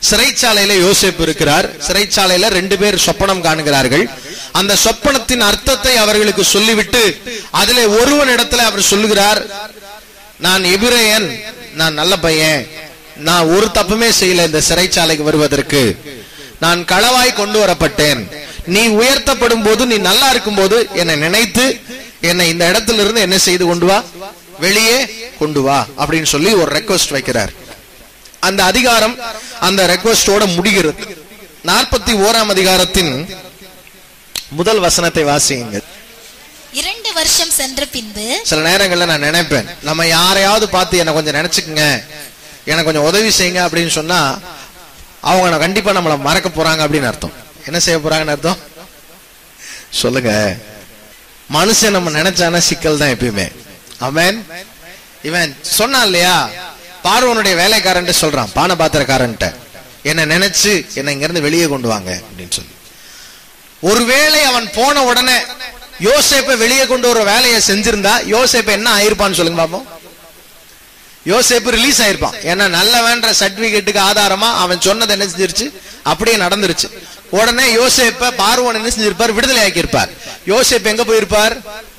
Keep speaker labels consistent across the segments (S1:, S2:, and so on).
S1: சிறைச்சாலையில யோசேப்பு இருக்கிறார் சிறைச்சாலையில ரெண்டு பேர் சொப்பனம் காணுகிறார்கள் அந்த சொப்பனத்தின் அர்த்தத்தை அவர்களுக்கு சொல்லிவிட்டு அதிலே ஒருவன் இடத்துல அவர் சொல்லுகிறார் நான் எபிரேயன் நான் நல்ல பையன் நான் ஒரு தப்புமே செய்யல இந்த சிறைச்சாலைக்கு வருவதற்கு நான் களவாய் கொண்டு வரப்பட்டேன் நீ உயர்த்தப்படும் போது நீ நல்லா இருக்கும் போது என்னை நினைத்து என்னை இந்த இடத்துல இருந்து என்ன செய்து கொண்டு வா வெளியே கொண்டு வா அப்படின்னு சொல்லி ஒரு ரெக்வஸ்ட் வைக்கிறார் அந்த அதிகாரம் அந்த ரெக்வஸ்டோட முடிகிறது நாற்பத்தி ஓராம் அதிகாரத்தின் முதல் வசனத்தை வாசியுங்கள்
S2: இரண்டு வருஷம் சென்ற பின்பு
S1: சில நேரங்கள்ல நான் நினைப்பேன் நம்ம யாரையாவது பார்த்து என்ன கொஞ்சம் நினைச்சுக்குங்க எனக்கு கொஞ்சம் உதவி செய்யுங்க அப்படின்னு சொன்னா அவங்க நான் கண்டிப்பா நம்மள மறக்க போறாங்க அப்படின்னு அர்த்தம் என்ன செய்ய போறாங்கன்னு அர்த்தம் சொல்லுங்க மனுஷன் நம்ம நினைச்சானா சிக்கல் தான் எப்பயுமே அவன் இவன் சொன்னான் இல்லையா பார்வனுடைய வேலைக்காரன்ட்டு சொல்றான் பானபாத்திரக்காரன்ட்ட என்ன நினைச்சு என்ன இங்க இருந்து வெளியே கொண்டு வாங்க அப்படின்னு சொல்லி ஒருவேளை அவன் போன உடனே யோசேப்பை வெளியே கொண்டு ஒரு வேலையை செஞ்சிருந்தா யோசேப்பு என்ன ஆயிருப்பான்னு சொல்லுங்க பாப்போம் யோசேப்பு ரிலீஸ் ஆயிருப்பான் ஏன்னா நல்லவன்ற சர்டிபிகேட்டுக்கு ஆதாரமா அவன் சொன்னது என்ன செஞ்சிருச்சு அப்படியே நடந்துருச்சு உடனே யோசேப்ப பார்வன் என்ன செஞ்சிருப்பார் விடுதலை ஆக்கியிருப்பார் யோசேப் எங்க போயிருப்பார்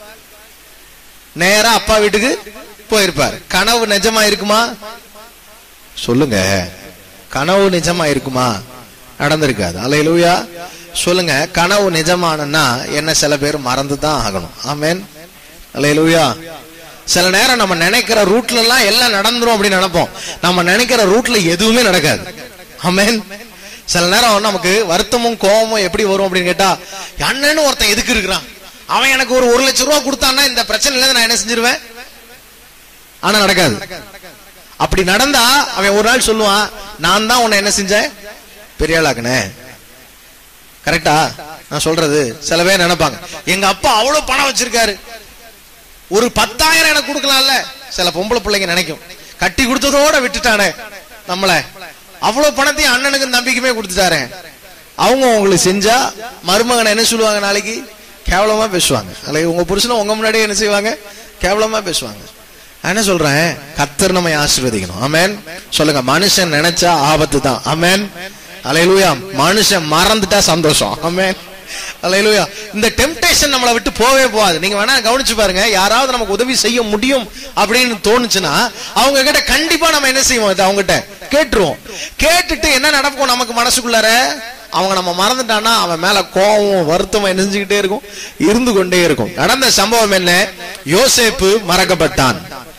S1: நேரா அப்பா வீட்டுக்கு போயிருப்பார் கனவு நிஜமா இருக்குமா சொல்லுங்க கனவு நிஜமா இருக்குமா நடந்திருக்காது அலையிலூயா சொல்லுங்க கனவு நிஜமானன்னா என்ன சில பேர் மறந்து தான் ஆகணும் ஆமேன் அலையிலூயா சில நேரம் நம்ம நினைக்கிற ரூட்ல எல்லாம் எல்லாம் நடந்துரும் அப்படின்னு நினைப்போம் நம்ம நினைக்கிற ரூட்ல எதுவுமே நடக்காது ஆமேன் சில நேரம் நமக்கு வருத்தமும் கோபமும் எப்படி வரும் அப்படின்னு கேட்டா அண்ணன்னு ஒருத்தன் எதுக்கு இருக்கிறான் அவன் எனக்கு ஒரு ஒரு லட்சம் ரூபா கொடுத்தான்னா இந்த பிரச்சனையில நான் என்ன செஞ்சிருவேன் ஆனா நடக்காது அப்படி நடந்தா அவன் ஒரு நாள் சொல்லுவான் நான் தான் உன்னை என்ன செஞ்சேன் பெரிய ஆளாக்குனேன் கரெக்டா நான் சொல்றது சில பேர் நினைப்பாங்க எங்க அப்பா அவ்வளவு பணம் வச்சிருக்காரு ஒரு பத்தாயிரம் எனக்கு கொடுக்கலாம்ல சில பொம்பளை பிள்ளைங்க நினைக்கும் கட்டி கொடுத்ததோட விட்டுட்டானே நம்மள அவ்வளவு பணத்தையும் அண்ணனுக்கு நம்பிக்கையுமே கொடுத்துட்டாரே அவங்க உங்களுக்கு செஞ்சா மருமகனை என்ன சொல்லுவாங்க நாளைக்கு கேவலமா பேசுவாங்க அல்லது உங்க புருஷனும் உங்க முன்னாடியே என்ன செய்வாங்க கேவலமா பேசுவாங்க நான் என்ன சொல்றேன் கத்தர் நம்ம ஆசீர்வதிக்கணும் ஆமென் சொல்லுங்க மனுஷன் நினைச்சா ஆபத்து தான் ஆமென் அலையலூயா மனுஷன் மறந்துட்டா சந்தோஷம் ஆமென் அலையலூயா இந்த டெம்டேஷன் நம்மளை விட்டு போவே போகாது நீங்க வேணா கவனிச்சு பாருங்க யாராவது நமக்கு உதவி செய்ய முடியும் அப்படின்னு தோணுச்சுன்னா அவங்க கிட்ட கண்டிப்பா நம்ம என்ன செய்வோம் இது அவங்ககிட்ட கேட்டுருவோம் கேட்டுட்டு என்ன நடக்கும் நமக்கு மனசுக்குள்ளார அவங்க நம்ம மறந்துட்டான்னா அவன் மேல கோவம் வருத்தம் என்ன செஞ்சுக்கிட்டே இருக்கும் இருந்து கொண்டே இருக்கும் நடந்த சம்பவம் என்ன யோசேப்பு மறக்கப்பட்டான்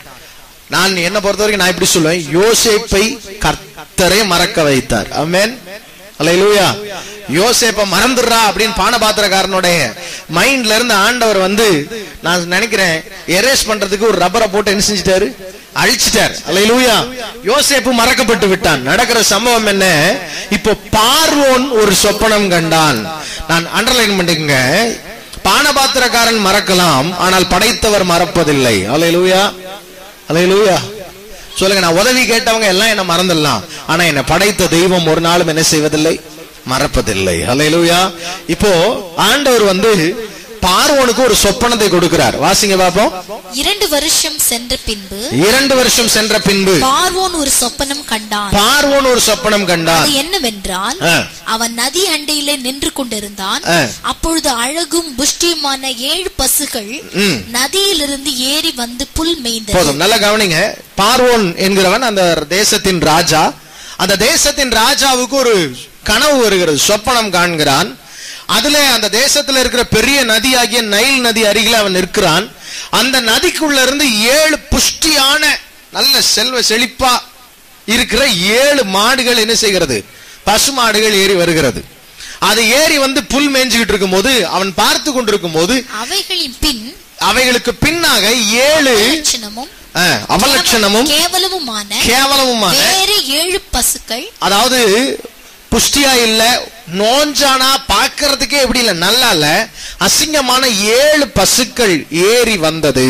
S1: நான் என்ன பொறுத்த வரைக்கும் நான் இப்படி சொல்லுவேன் யோசேப்பை கர்த்தரை மறக்க வைத்தார் ஆமென் அல்லேலூயா யோசேப்ப மறந்துடுறா அப்படின்னு பானபாத்திரக்காரனுடைய மைண்ட்ல இருந்து ஆண்டவர் வந்து நான் நினைக்கிறேன் எரேஸ் பண்றதுக்கு ஒரு ரப்பரை போட்டு என்ன செஞ்சிட்டாரு அழிச்சிட்டார் அல்லேலூயா யோசேப்பு மறக்கப்பட்டு விட்டான் நடக்கிற சம்பவம் என்ன இப்போ பார்வோன் ஒரு சொப்பனம் கண்டான் நான் அண்டர்லைன் பண்ணிக்கங்க பானபாத்திரக்காரன் மறக்கலாம் ஆனால் படைத்தவர் மறப்பதில்லை அல்லேலூயா அல்லேலூயா சொல்லுங்க நான் உதவி கேட்டவங்க எல்லாம் என்ன மறந்துடலாம் ஆனா என்ன படைத்த தெய்வம் ஒரு நாளும் என்ன செய்வதில்லை மறப்பதில்லை அல்லேலூயா இப்போ ஆண்டவர் வந்து பார்வோனுக்கு ஒரு சொப்பனத்தை கொடுக்கிறார் வாசிங்க பாப்போம்
S2: இரண்டு வருஷம் சென்ற பின்பு
S1: இரண்டு வருஷம் சென்ற பின்பு
S2: பார்வோன் ஒரு சொப்பனம் கண்டான்
S1: பார்வோன் ஒரு சொப்பனம் கண்டான்
S2: அது என்னவென்றால்
S1: ஆ.
S2: அவன் நதி அண்டையிலே நின்று கொண்டிருந்தான்
S1: ஆ.
S2: அப்பொழுது அழகும் புஷ்டியுமான ஏழு பசுகள்
S1: ம்.
S2: நதியிலிருந்து ஏறி வந்து புல் மேய்ந்தது
S1: போதும் நல்லா கவனிங்க பார்வோன் என்கிறவன் அந்த தேசத்தின் ராஜா அந்த தேசத்தின் ராஜாவுக்கு ஒரு கனவு வருகிறது சொப்பனம் காண்கிறான் அதுல அந்த தேசத்துல இருக்கிற பெரிய நதியாகிய நைல் நதி அருகில் அவன் நிற்கிறான் அந்த நதிக்குள்ள இருந்து ஏழு புஷ்டியான நல்ல செல்வ செழிப்பா இருக்கிற ஏழு மாடுகள் என்ன செய்கிறது பசு மாடுகள் ஏறி வருகிறது அது ஏறி வந்து புல் மேய்ஞ்சுகிட்டு இருக்கும்போது அவன் பார்த்து கொண்டிருக்கும் போது
S2: அவைகளின் பின்
S1: அவைகளுக்கு பின்னாக ஏழு
S2: லட்சணமும்
S1: அஹ், அவலட்சணமும்
S2: கேவலமுமான
S1: கேவலமுமான
S2: வேறு ஏழு பசுக்கள்
S1: அதாவது புஷ்டியா இல்ல நோஞ்சானா பார்க்கறதுக்கே எப்படி இல்ல நல்லா இல்ல அசிங்கமான ஏழு பசுக்கள் ஏறி வந்தது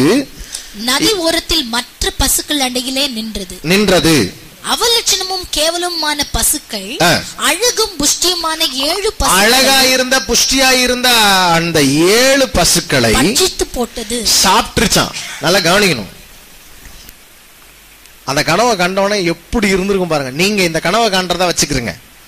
S2: நதி ஓரத்தில் மற்ற பசுக்கள் அண்டையிலே நின்றது
S1: நின்றது
S2: அவலட்சணமும் கேவலமுமான பசுக்கள்
S1: ஆ.
S2: அழகும் புஷ்டியுமான ஏழு
S1: அழகா
S2: பசுக்களை
S1: இருந்த புஷ்டியா இருந்த அந்த ஏழு பசுக்களை
S2: பட்சித்து போட்டது
S1: சாப்பிட்டுருச்சான் நல்லா கவனிக்கணும் அந்த கனவை கண்டவனே எப்படி இருந்திருக்கும் பாருங்க நீங்க இந்த கனவை காண்றதா வச்சுக்கிறீங்க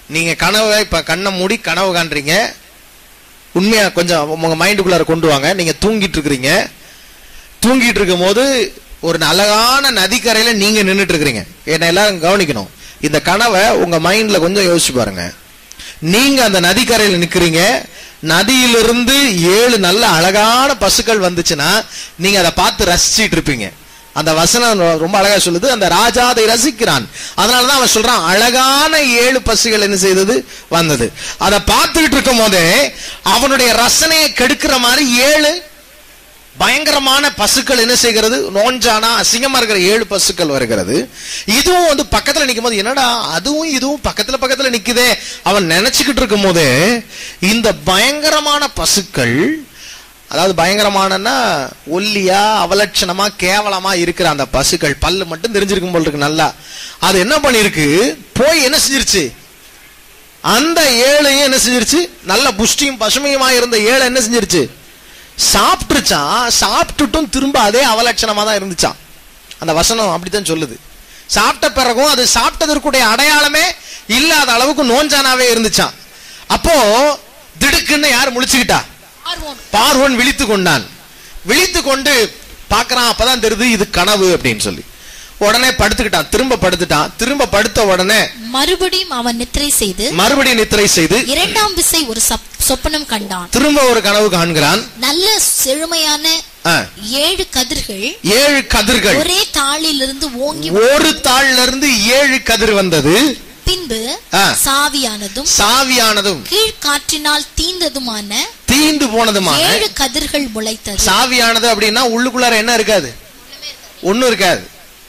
S1: நீங்க கனவை இப்ப கண்ணை மூடி கனவு காண்றீங்க உண்மையா கொஞ்சம் உங்க மைண்டுக்குள்ளார கொண்டு வாங்க நீங்க தூங்கிட்டு இருக்கிறீங்க தூங்கிட்டு இருக்கும் போது ஒரு அழகான நதிக்கரையில நீங்க நின்னுட்டு இருக்கிறீங்க என்ன எல்லாரும் கவனிக்கணும் இந்த கனவை உங்க மைண்ட்ல கொஞ்சம் யோசிச்சு பாருங்க நீங்க அந்த நதிக்கரையில நிக்கிறீங்க நதியிலிருந்து ஏழு நல்ல அழகான பசுக்கள் வந்துச்சுன்னா நீங்க அதை பார்த்து ரசிச்சிட்டு இருப்பீங்க அந்த வசனம் ரொ- ரொம்ப அழகா சொல்லுது அந்த ராஜா அதை ரசிக்கிறான் அதனாலதான் அவன் சொல்றான் அழகான ஏழு பசுகள் என்ன செய்தது வந்தது அதை பார்த்துக்கிட்டு இருக்கும் போதே அவனுடைய ரசனையை கெடுக்கிற மாதிரி ஏழு பயங்கரமான பசுக்கள் என்ன செய்கிறது நோஞ்சானா அசிங்கமா இருக்கிற ஏழு பசுக்கள் வருகிறது இதுவும் வந்து பக்கத்துல நிக்கும் போது என்னடா அதுவும் இதுவும் பக்கத்துல பக்கத்துல நிக்குதே அவன் நினைச்சுக்கிட்டு இருக்கும் போதே இந்த பயங்கரமான பசுக்கள் அதாவது பயங்கரமானன்னா ஒல்லியா அவலட்சணமா கேவலமா இருக்கிற அந்த பசுக்கள் பல்லு மட்டும் தெரிஞ்சிருக்கும் போல் இருக்கு நல்லா அது என்ன பண்ணிருக்கு போய் என்ன செஞ்சிருச்சு அந்த ஏழையும் என்ன செஞ்சிருச்சு நல்ல புஷ்டியும் பசுமையுமா இருந்த ஏழை என்ன செஞ்சிருச்சு சாப்பிட்டுச்சான் சாப்பிட்டுட்டும் திரும்ப அதே அவலட்சணமா தான் இருந்துச்சான் அந்த வசனம் அப்படித்தான் சொல்லுது சாப்பிட்ட பிறகும் அது சாப்பிட்டதற்குடைய அடையாளமே இல்லாத அளவுக்கு நோஞ்சானாவே இருந்துச்சான் அப்போ திடுக்குன்னு யார் முழிச்சுக்கிட்டா
S2: பார்வோன்
S1: பார்வன் விழித்து கொண்டான் விழித்து கொண்டு பார்க்கறான் அப்பதான் தெரியுது இது கனவு அப்படின்னு சொல்லி உடனே படுத்துக்கிட்டான் திரும்ப படுத்துட்டான் திரும்ப படுத்த உடனே
S2: மறுபடியும் அவன் நித்திரை செய்து
S1: மறுபடியும் நித்திரை செய்து
S2: இரண்டாம் விசை ஒரு சப்- சொப்பனம் கண்டான்
S1: திரும்ப ஒரு கனவு காண்கிறான்
S2: நல்ல செழுமையான
S1: ஆ,
S2: ஏழு கதிர்கள்
S1: ஏழு கதிர்கள்
S2: ஒரே தாளிலிருந்து ஓங்கி
S1: ஒரு தாள்ல இருந்து ஏழு கதிர் வந்தது
S2: பின்பு
S1: ஆ.
S2: சாவியானதும்
S1: சாவியானதும்
S2: கீழ்காற்றினால் தீந்ததுமான
S1: தீந்து போனதுமான
S2: ஏழு கதிர்கள் முளைத்தது
S1: சாவியானது அப்படின்னா உள்ளுக்குள்ளார என்ன இருக்காது ஒண்ணும் இருக்காது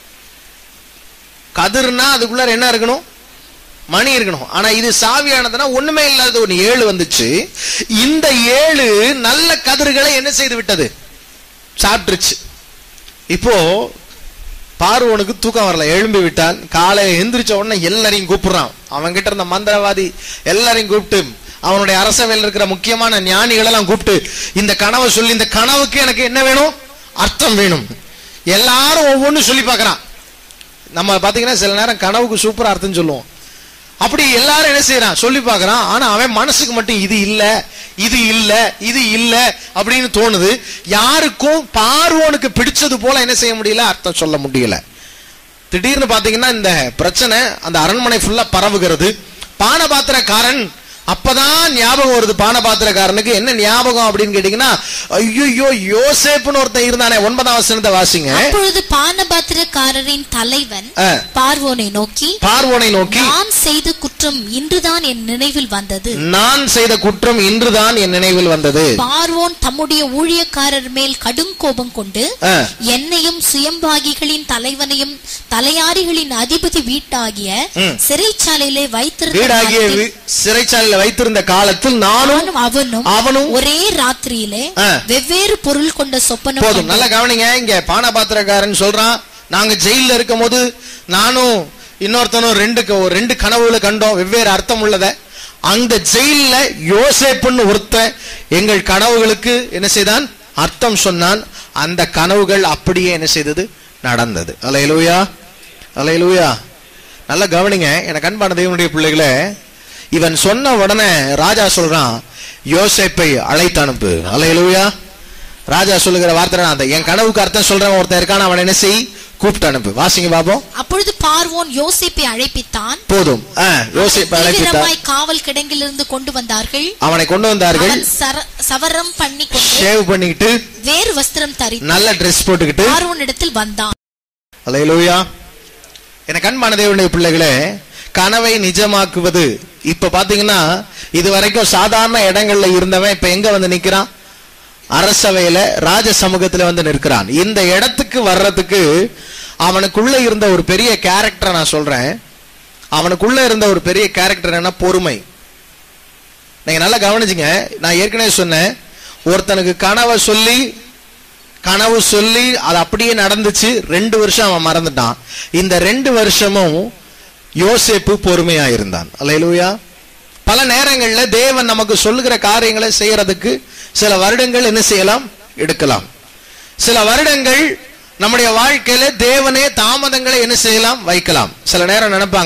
S1: கதிர்னா அதுக்குள்ளார என்ன இருக்கணும் மணி இருக்கணும் ஆனா இது சாவியானதுன்னா ஒண்ணுமே இல்லாத ஒண்ணு ஏழு வந்துச்சு இந்த ஏழு நல்ல கதிர்களை என்ன செய்து விட்டது சாப்பிட்டுருச்சு இப்போ பார்வோனுக்கு தூக்கம் வரல எழும்பி விட்டான் காலையில எந்திரிச்ச உடனே எல்லாரையும் கூப்பிடுறான் அவன் கிட்ட இருந்த மந்திரவாதி எல்லாரையும் கூப்பிட்டு அவனுடைய அரசவையில் இருக்கிற முக்கியமான ஞானிகள் எல்லாம் கூப்பிட்டு இந்த கனவை சொல்லி இந்த கனவுக்கு எனக்கு என்ன வேணும் அர்த்தம் வேணும் எல்லாரும் ஒவ்வொன்றும் சொல்லி பார்க்கறான் நம்ம பாத்தீங்கன்னா சில நேரம் கனவுக்கு சூப்பரா அர்த்தம் சொல்லுவோம் அப்படி எல்லாரும் என்ன செய்யறான் சொல்லி பார்க்கறான் ஆனா அவன் மனசுக்கு மட்டும் இது இல்ல இது இல்ல இது இல்ல அப்படின்னு தோணுது யாருக்கும் பார்வோனுக்கு பிடிச்சது போல என்ன செய்ய முடியல அர்த்தம் சொல்ல முடியல திடீர்னு பாத்தீங்கன்னா இந்த பிரச்சனை அந்த அரண்மனை ஃபுல்லா பரவுகிறது பானபாத்திரக்காரன் அப்பதான் ஞாபகம் வருது பானபாத்திரக்காரனுக்கு என்ன ஞாபகம் அப்படின்னு கேட்டீங்கன்னா ஐயோ யோசேப்புன்னு ஒருத்தன் இருந்தானே ஒன்பதாம் வசனத்தை வாசிங்க
S2: அப்பொழுது பானபாத்திரக்காரரின் தலைவன்
S1: ஆ.
S2: பார்வோனை நோக்கி
S1: பார்வோனை நோக்கி
S2: நான் செய்த குற்றம் இன்றுதான் என் நினைவில் வந்தது
S1: நான் செய்த குற்றம் இன்றுதான் என் நினைவில் வந்தது
S2: பார்வோன் தம்முடைய ஊழியக்காரர் மேல் கடும் கோபம் கொண்டு
S1: ஆ.
S2: என்னையும் சுயம்பாகிகளின் தலைவனையும் தலையாரிகளின் அதிபதி வீட்டாகிய
S1: ம்.
S2: சிறைச்சாலையிலே வைத்திருந்த
S1: வீடாகிய
S2: நாட்களில்
S1: வி- சிறைச்சாலையில வைத்திருந்த காலத்தில் நானும்
S2: நானும் அவனும்
S1: அவனும்
S2: ஒரே ராத்திரியிலே
S1: ஆ.
S2: வெவ்வேறு பொருள் கொண்ட சொப்பனம்
S1: போதும்
S2: கண்டோம்.
S1: நல்லா கவனிங்க இங்க பானபாத்திரக்காரன் சொல்றான் நாங்க ஜெயில இருக்கும் போது நானும் இன்னொருத்தனும் ரெண்டு க- ஒரு ரெண்டு கனவுகளை கண்டோம் வெவ்வேறு அர்த்தம் உள்ளத அந்த ஜெயில்ல யோசேப்புன்னு ஒருத்தன் எங்கள் கனவுகளுக்கு என்ன செய்தான் அர்த்தம் சொன்னான் அந்த கனவுகள் அப்படியே என்ன செய்தது நடந்தது அலையலூயா அலையலூயா நல்லா கவனிங்க எனக்கு அன்பான தேவனுடைய பிள்ளைகளே இவன் சொன்ன உடனே ராஜா சொல்றான் யோசேப்பை அழைத்து அனுப்பு அலையலூயா ராஜா சொல்லுகிற வார்த்தை நான் அந்த என் கனவுக்கு அர்த்தம் சொல்றவன் ஒருத்தன் இருக்கான் அவன் என்ன செய் கூப்பிட்டு அனுப்பு வாசிங்க பாப்போம்
S2: அப்பொழுது பார்வோன் யோசேப்பை அழைப்பித்தான்
S1: போதும் ஆ, யோசேப்பை அழைப்பித்தார்
S2: தீவிரமாய் காவல் கிடங்கிலிருந்து கொண்டு வந்தார்கள்
S1: அவனை கொண்டு வந்தார்கள்
S2: அவன் சர- சவரம் பண்ணி கொண்டு
S1: ஷேவ் பண்ணிக்கிட்டு
S2: வேறு வஸ்திரம் தரித்து
S1: நல்ல ட்ரெஸ் போட்டுக்கிட்டு
S2: பார்வோனிடத்தில் வந்தான்
S1: அலையலூயா எனக்கு அன்பான தேவனுடைய பிள்ளைகளே கனவை நிஜமாக்குவது இப்ப பாத்தீங்கன்னா இது வரைக்கும் சாதாரண இடங்கள்ல இருந்தவன் இப்ப எங்க வந்து நிக்கிறான் அரசவையில ராஜ சமூகத்துல வந்து நிற்கிறான் இந்த இடத்துக்கு வர்றதுக்கு அவனுக்குள்ள இருந்த ஒரு பெரிய கேரக்டரை நான் சொல்றேன் அவனுக்குள்ள இருந்த ஒரு பெரிய கேரக்டர் என்ன பொறுமை நீங்க நல்லா கவனிச்சுங்க நான் ஏற்கனவே சொன்னேன் ஒருத்தனுக்கு கனவை சொல்லி கனவு சொல்லி அது அப்படியே நடந்துச்சு ரெண்டு வருஷம் அவன் மறந்துட்டான் இந்த ரெண்டு வருஷமும் யோசேப்பு பொறுமையா இருந்தான் அல்லேலூயா பல நேரங்கள்ல தேவன் நமக்கு சொல்லுகிற காரியங்களை செய்யறதுக்கு சில வருடங்கள் என்ன செய்யலாம் எடுக்கலாம் சில வருடங்கள் நம்முடைய வாழ்க்கையில தேவனே தாமதங்களை என்ன செய்யலாம் வைக்கலாம் சில நேரம் நினைப்பாங்க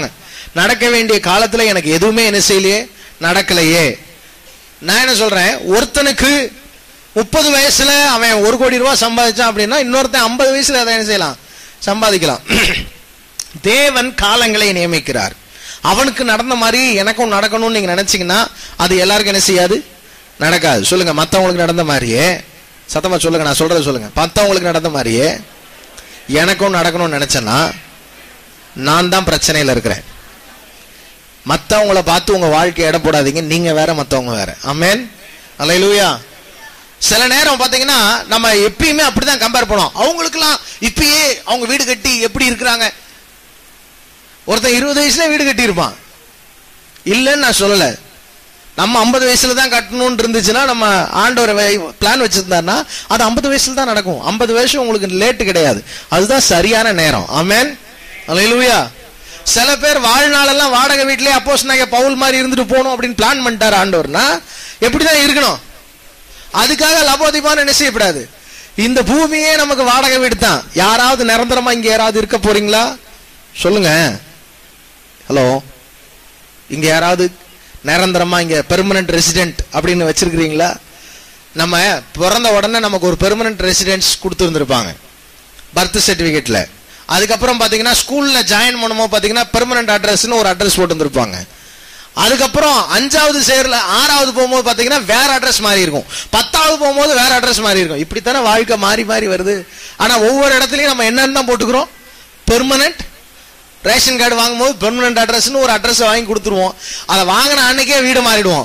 S1: நடக்க வேண்டிய காலத்துல எனக்கு எதுவுமே என்ன செய்யலையே நடக்கலையே நான் என்ன சொல்றேன் ஒருத்தனுக்கு முப்பது வயசுல அவன் ஒரு கோடி ரூபாய் சம்பாதிச்சான் அப்படின்னா இன்னொருத்தன் ஐம்பது வயசுல அதை என்ன செய்யலாம் சம்பாதிக்கலாம் தேவன் காலங்களை நியமிக்கிறார் அவனுக்கு நடந்த மாதிரி எனக்கும் நடக்கணும்னு நீங்க நினைச்சீங்கன்னா அது எல்லாருக்கும் என்ன செய்யாது நடக்காது சொல்லுங்க மத்தவங்களுக்கு நடந்த மாதிரியே சத்தமா சொல்லுங்க நான் சொல்றதை சொல்லுங்க மத்தவங்களுக்கு நடந்த மாதிரியே எனக்கும் நடக்கணும்னு நினைச்சேன்னா நான் தான் பிரச்சனையில இருக்கிறேன் மத்தவங்கள பார்த்து உங்க வாழ்க்கை எடை போடாதீங்க நீங்க வேற மத்தவங்க வேற ஆமென் அல்லேலூயா சில நேரம் பாத்தீங்கன்னா நம்ம எப்பயுமே அப்படிதான் கம்பேர் பண்ணுவோம் அவங்களுக்குலாம் இப்பயே அவங்க வீடு கட்டி எப்படி இருக்கிறாங்க ஒருத்தன் இருபது வயசுல வீடு கட்டி இருப்பான் இல்லைன்னு நான் சொல்லல நம்ம ஐம்பது வயசுல தான் கட்டணும்னு இருந்துச்சுன்னா நம்ம ஆண்டவர் பிளான் வச்சிருந்தாருன்னா அது ஐம்பது வயசுல தான் நடக்கும் ஐம்பது வயசு உங்களுக்கு லேட்டு கிடையாது அதுதான் சரியான நேரம் ஆமென் அல்லேலூயா சில பேர் வாழ்நாளெல்லாம் வாடகை வீட்லயே அப்போஸ் நாங்க பவுல் மாதிரி இருந்துட்டு போகணும் அப்படின்னு பிளான் பண்ணிட்டாரு ஆண்டவர்னா எப்படிதான் இருக்கணும் அதுக்காக லபோதிபான்னு என்ன செய்யக்கூடாது இந்த பூமியே நமக்கு வாடகை வீடு தான் யாராவது நிரந்தரமா இங்க யாராவது இருக்க போறீங்களா சொல்லுங்க ஹலோ இங்க யாராவது நிரந்தரமா இங்க பெர்மனன்ட் ரெசிடென்ட் அப்படின்னு வச்சிருக்கிறீங்களா நம்ம பிறந்த உடனே நமக்கு ஒரு பெர்மனன்ட் ரெசிடென்ஸ் கொடுத்துருந்துருப்பாங்க பர்த் சர்டிபிகேட்ல அதுக்கப்புறம் பாத்தீங்கன்னா ஸ்கூல்ல ஜாயின் பண்ணும்போது பாத்தீங்கன்னா பெர்மனன்ட் அட்ரஸ்னு ஒரு அட்ரஸ் போட்டு வந்திருப்பாங்க அதுக்கப்புறம் அஞ்சாவது சேர்ல ஆறாவது போகும்போது பாத்தீங்கன்னா வேற அட்ரஸ் மாறி இருக்கும் பத்தாவது போகும்போது வேற அட்ரஸ் மாறி இருக்கும் இப்படித்தானே வாழ்க்கை மாறி மாறி வருது ஆனா ஒவ்வொரு இடத்துலயும் நம்ம என்னன்னு தான் போட்டுக்கிறோம் பெர்மனன்ட் ரேஷன் கார்டு வாங்கும்போது பெர்மனன்ட் அட்ரஸ்னு ஒரு அட்ரஸ் வாங்கி கொடுத்துருவோம் அதை வாங்கின அன்னைக்கே வீடு மாறிடுவோம்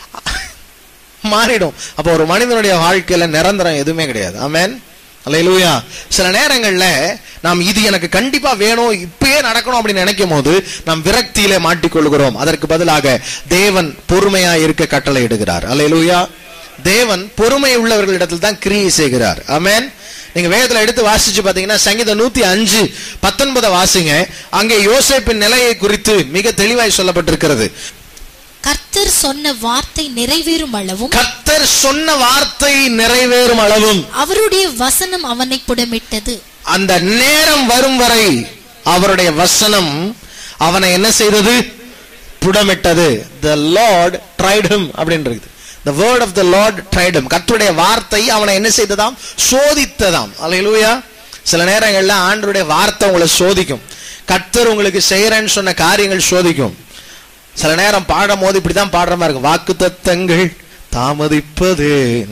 S1: மாறிடும் அப்போ ஒரு மனிதனுடைய வாழ்க்கையில நிரந்தரம் எதுவுமே கிடையாது ஆமென் அல்லேலூயா சில நேரங்கள்ல நாம் இது எனக்கு கண்டிப்பா வேணும் இப்பயே நடக்கணும் அப்படின்னு நினைக்கும் போது நாம் விரக்தியிலே மாட்டிக்கொள்கிறோம் அதற்கு பதிலாக தேவன் பொறுமையா இருக்க கட்டளை இடுகிறார் அல்லேலூயா தேவன் பொறுமை உள்ளவர்களிடத்தில் தான் கிரியை செய்கிறார் ஆமென் நீங்க வேதத்துல எடுத்து வாசிச்சு பாத்தீங்கன்னா சங்கீதம் நூத்தி அஞ்சு பத்தொன்பதை வாசிங்க அங்கே யோசேப்பின் நிலையை குறித்து மிக தெளிவாய் சொல்லப்பட்டிருக்கிறது
S2: கர்த்தர் சொன்ன வார்த்தை நிறைவேறும் அளவும்
S1: கர்த்தர் சொன்ன வார்த்தை நிறைவேறும் அளவும்
S2: அவருடைய வசனம் அவனை புடமிட்டது
S1: அந்த நேரம் வரும் வரை அவருடைய வசனம் அவனை என்ன செய்தது புடமிட்டது த லார்ட் ட்ரைட் him அப்படின்னு இருக்குது the word of the lord tried him கர்த்தருடைய வார்த்தை அவனை என்ன செய்ததாம் சோதித்ததாம் அல்லேலூயா சில நேரங்கள்ல ஆண்டருடைய வார்த்தை உங்களை சோதிக்கும் கர்த்தர் உங்களுக்கு செய்யறேன்னு சொன்ன காரியங்கள் சோதிக்கும் சில நேரம் பாடும் போது இப்படிதான் பாடுற மாதிரி இருக்கும் வாக்கு தத்தங்கள் தாமதிப்பது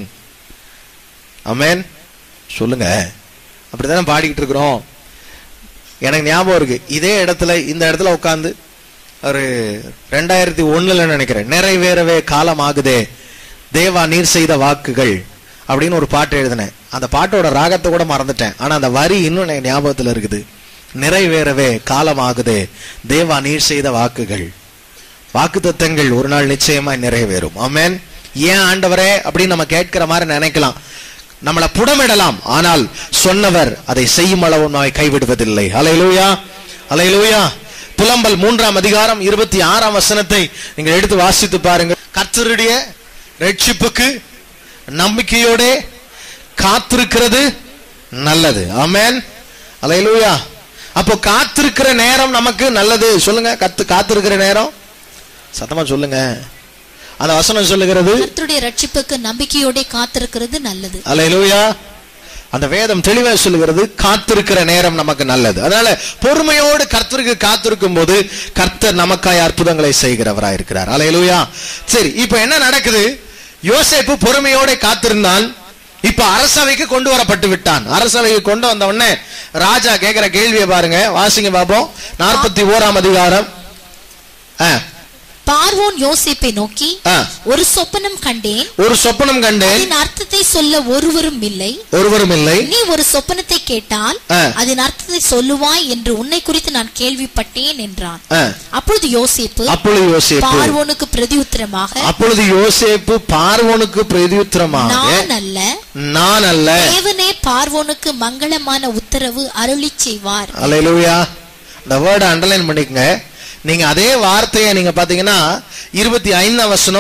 S1: அமேன் சொல்லுங்க அப்படித்தானே பாடிக்கிட்டு இருக்கிறோம் எனக்கு ஞாபகம் இருக்கு இதே இடத்துல இந்த இடத்துல உட்காந்து ஒரு ரெண்டாயிரத்தி ஒண்ணுல நினைக்கிறேன் நிறைவேறவே காலம் ஆகுதே தேவா நீர் செய்த வாக்குகள் அப்படின்னு ஒரு பாட்டு எழுதினேன் அந்த பாட்டோட ராகத்தை கூட மறந்துட்டேன் ஆனா அந்த வரி இன்னும் எனக்கு ஞாபகத்துல இருக்குது நிறைவேறவே காலம் ஆகுதே தேவா நீர் செய்த வாக்குகள் வாக்குத்தத்தங்கள் ஒரு நாள் நிச்சயமாய் நிறைவேறும் ஆமென் ஏன் ஆண்டவரே அப்படின்னு நம்ம கேட்கிற மாதிரி நினைக்கலாம் நம்மளை புடமிடலாம் ஆனால் சொன்னவர் அதை செய்யும் அளவு நம்மை கைவிடுவதில்லை அலையிலூயா அலையிலூயா புலம்பல் மூன்றாம் அதிகாரம் இருபத்தி ஆறாம் வசனத்தை நீங்கள் எடுத்து வாசித்து பாருங்க கர்த்தருடைய ரட்சிப்புக்கு நம்பிக்கையோட காத்திருக்கிறது நல்லது ஆமென் அலையிலூயா அப்போ காத்திருக்கிற நேரம் நமக்கு நல்லது சொல்லுங்க கத்து காத்திருக்கிற நேரம் சத்தமா சொல்லுங்க அந்த வசனம் சொல்லுகிறது
S2: கர்த்தருடைய ரட்சிப்புக்கு நம்பிக்கையோட காத்திருக்கிறது நல்லது
S1: அல்லேலூயா அந்த வேதம் தெளிவா சொல்லுகிறது காத்திருக்கிற நேரம் நமக்கு நல்லது அதனால பொறுமையோடு கர்த்தருக்கு காத்திருக்கும் போது கர்த்தர் நமக்காய் அற்புதங்களை செய்கிறவராய் இருக்கிறார் அல்லேலூயா சரி இப்போ என்ன நடக்குது யோசேப்பு பொறுமையோட காத்திருந்தான் இப்ப அரசவைக்கு கொண்டு வரப்பட்டு விட்டான் அரசவைக்கு கொண்டு வந்த உடனே ராஜா கேக்குற கேள்வியை பாருங்க வாசிங்க பாப்போம் நாற்பத்தி ஓராம் அதிகாரம் ஆ,
S2: பார்வோன் யோசேப்பை நோக்கி
S1: ஆ.
S2: ஒரு சொப்பனம் கண்டேன்
S1: ஒரு சொப்பனம் கண்டேன்
S2: அதன் அர்த்தத்தை சொல்ல ஒருவரும் இல்லை
S1: ஒருவரும் இல்லை
S2: நீ ஒரு சொப்பனத்தை கேட்டால்
S1: ஆ.
S2: அதன் அர்த்தத்தை சொல்லுவாய் என்று உன்னை குறித்து நான் கேள்விப்பட்டேன் என்றான்
S1: ஆ,
S2: அப்பொழுது யோசேப்பு
S1: அப்பொழுது யோசேப்பு
S2: பார்வோனுக்கு பிரதியுத்தரமாக
S1: அப்பொழுது யோசேப்பு பார்வோனுக்கு பிரதியுத்தரமாக
S2: நான் அல்ல
S1: நான் அல்ல
S2: தேவனே பார்வோனுக்கு மங்களமான உத்தரவு அருளி செய்வார்
S1: அல்லேலூயா இந்த வேர்டை அண்டர்லைன் பண்ணிக்கங்க நீங்க அதே வார்த்தையை நீங்க பாத்தீங்கன்னா இருபத்தி ஐந்தாம் வசனம்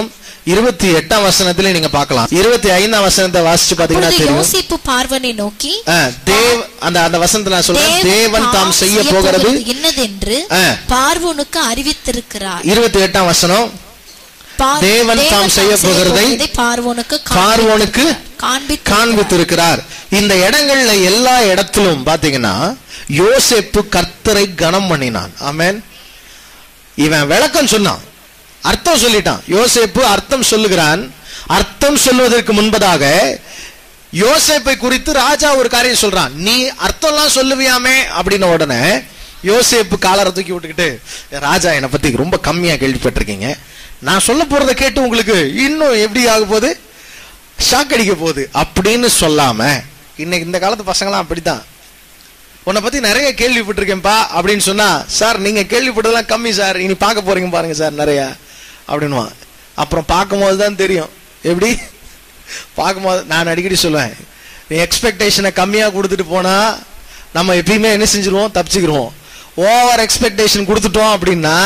S1: இருபத்தி எட்டாம் வசனத்துல நீங்க பார்க்கலாம் இருபத்தி ஐந்தாம் வசனத்தை வாசிச்சு பாத்தீங்கன்னா
S2: அப்பொழுது
S1: தெரியும்
S2: யோசேப்பு பார்வனை நோக்கி
S1: ஆ, தேவ அந்த அந்த வசனத்துல நான் சொல்றேன் தேவன் தாம் செய்ய
S2: செய்ய
S1: போகிறது
S2: என்னதென்று
S1: ஆ.
S2: பார்வோனுக்கு அறிவித்திருக்கிறார்
S1: இருபத்தி எட்டாம் வசனம்
S2: பார்-
S1: தேவன் தாம் செய்ய போகிறதை
S2: பார்வோனுக்கு
S1: பார்வோனுக்கு
S2: காண்பித்து
S1: காண்பித்திருக்கிறார் இந்த இடங்கள்ல எல்லா இடத்திலும் பாத்தீங்கன்னா யோசேப்பு கர்த்தரை கனம் பண்ணினான் ஆமென் இவன் விளக்கம் சொன்னான் அர்த்தம் சொல்லிட்டான் யோசேப்பு அர்த்தம் சொல்லுகிறான் அர்த்தம் சொல்வதற்கு முன்பதாக யோசேப்பை குறித்து ராஜா ஒரு காரியம் சொல்றான் நீ அர்த்தம்லாம் சொல்லுவியாமே அப்படின்ன உடனே யோசேப்பு காலரை தூக்கி விட்டுக்கிட்டு ராஜா என்னை பத்தி ரொம்ப கம்மியா கேள்விப்பட்டிருக்கீங்க நான் சொல்ல போறதை கேட்டு உங்களுக்கு இன்னும் எப்படி ஆக போகுது ஷாக் அடிக்க போகுது அப்படின்னு சொல்லாம இன்னைக்கு இந்த காலத்து பசங்களாம் அப்படித்தான் உன்னை பத்தி நிறைய கேள்விப்பட்டிருக்கேன்ப்பா அப்படின்னு சொன்னா சார் நீங்க கேள்விப்பட்டதெல்லாம் கம்மி சார் இனி பார்க்க போறீங்க பாருங்க சார் நிறைய அப்படின்னுவான் அப்புறம் பார்க்கும்போது தான் தெரியும் எப்படி பார்க்கும்போது நான் அடிக்கடி சொல்லுவேன் நீ எக்ஸ்பெக்டேஷனை கம்மியா கொடுத்துட்டு போனா நம்ம எப்பயுமே என்ன செஞ்சிருவோம் தப்பிச்சுக்கிருவோம் ஓவர் எக்ஸ்பெக்டேஷன் கொடுத்துட்டோம் அப்படின்னா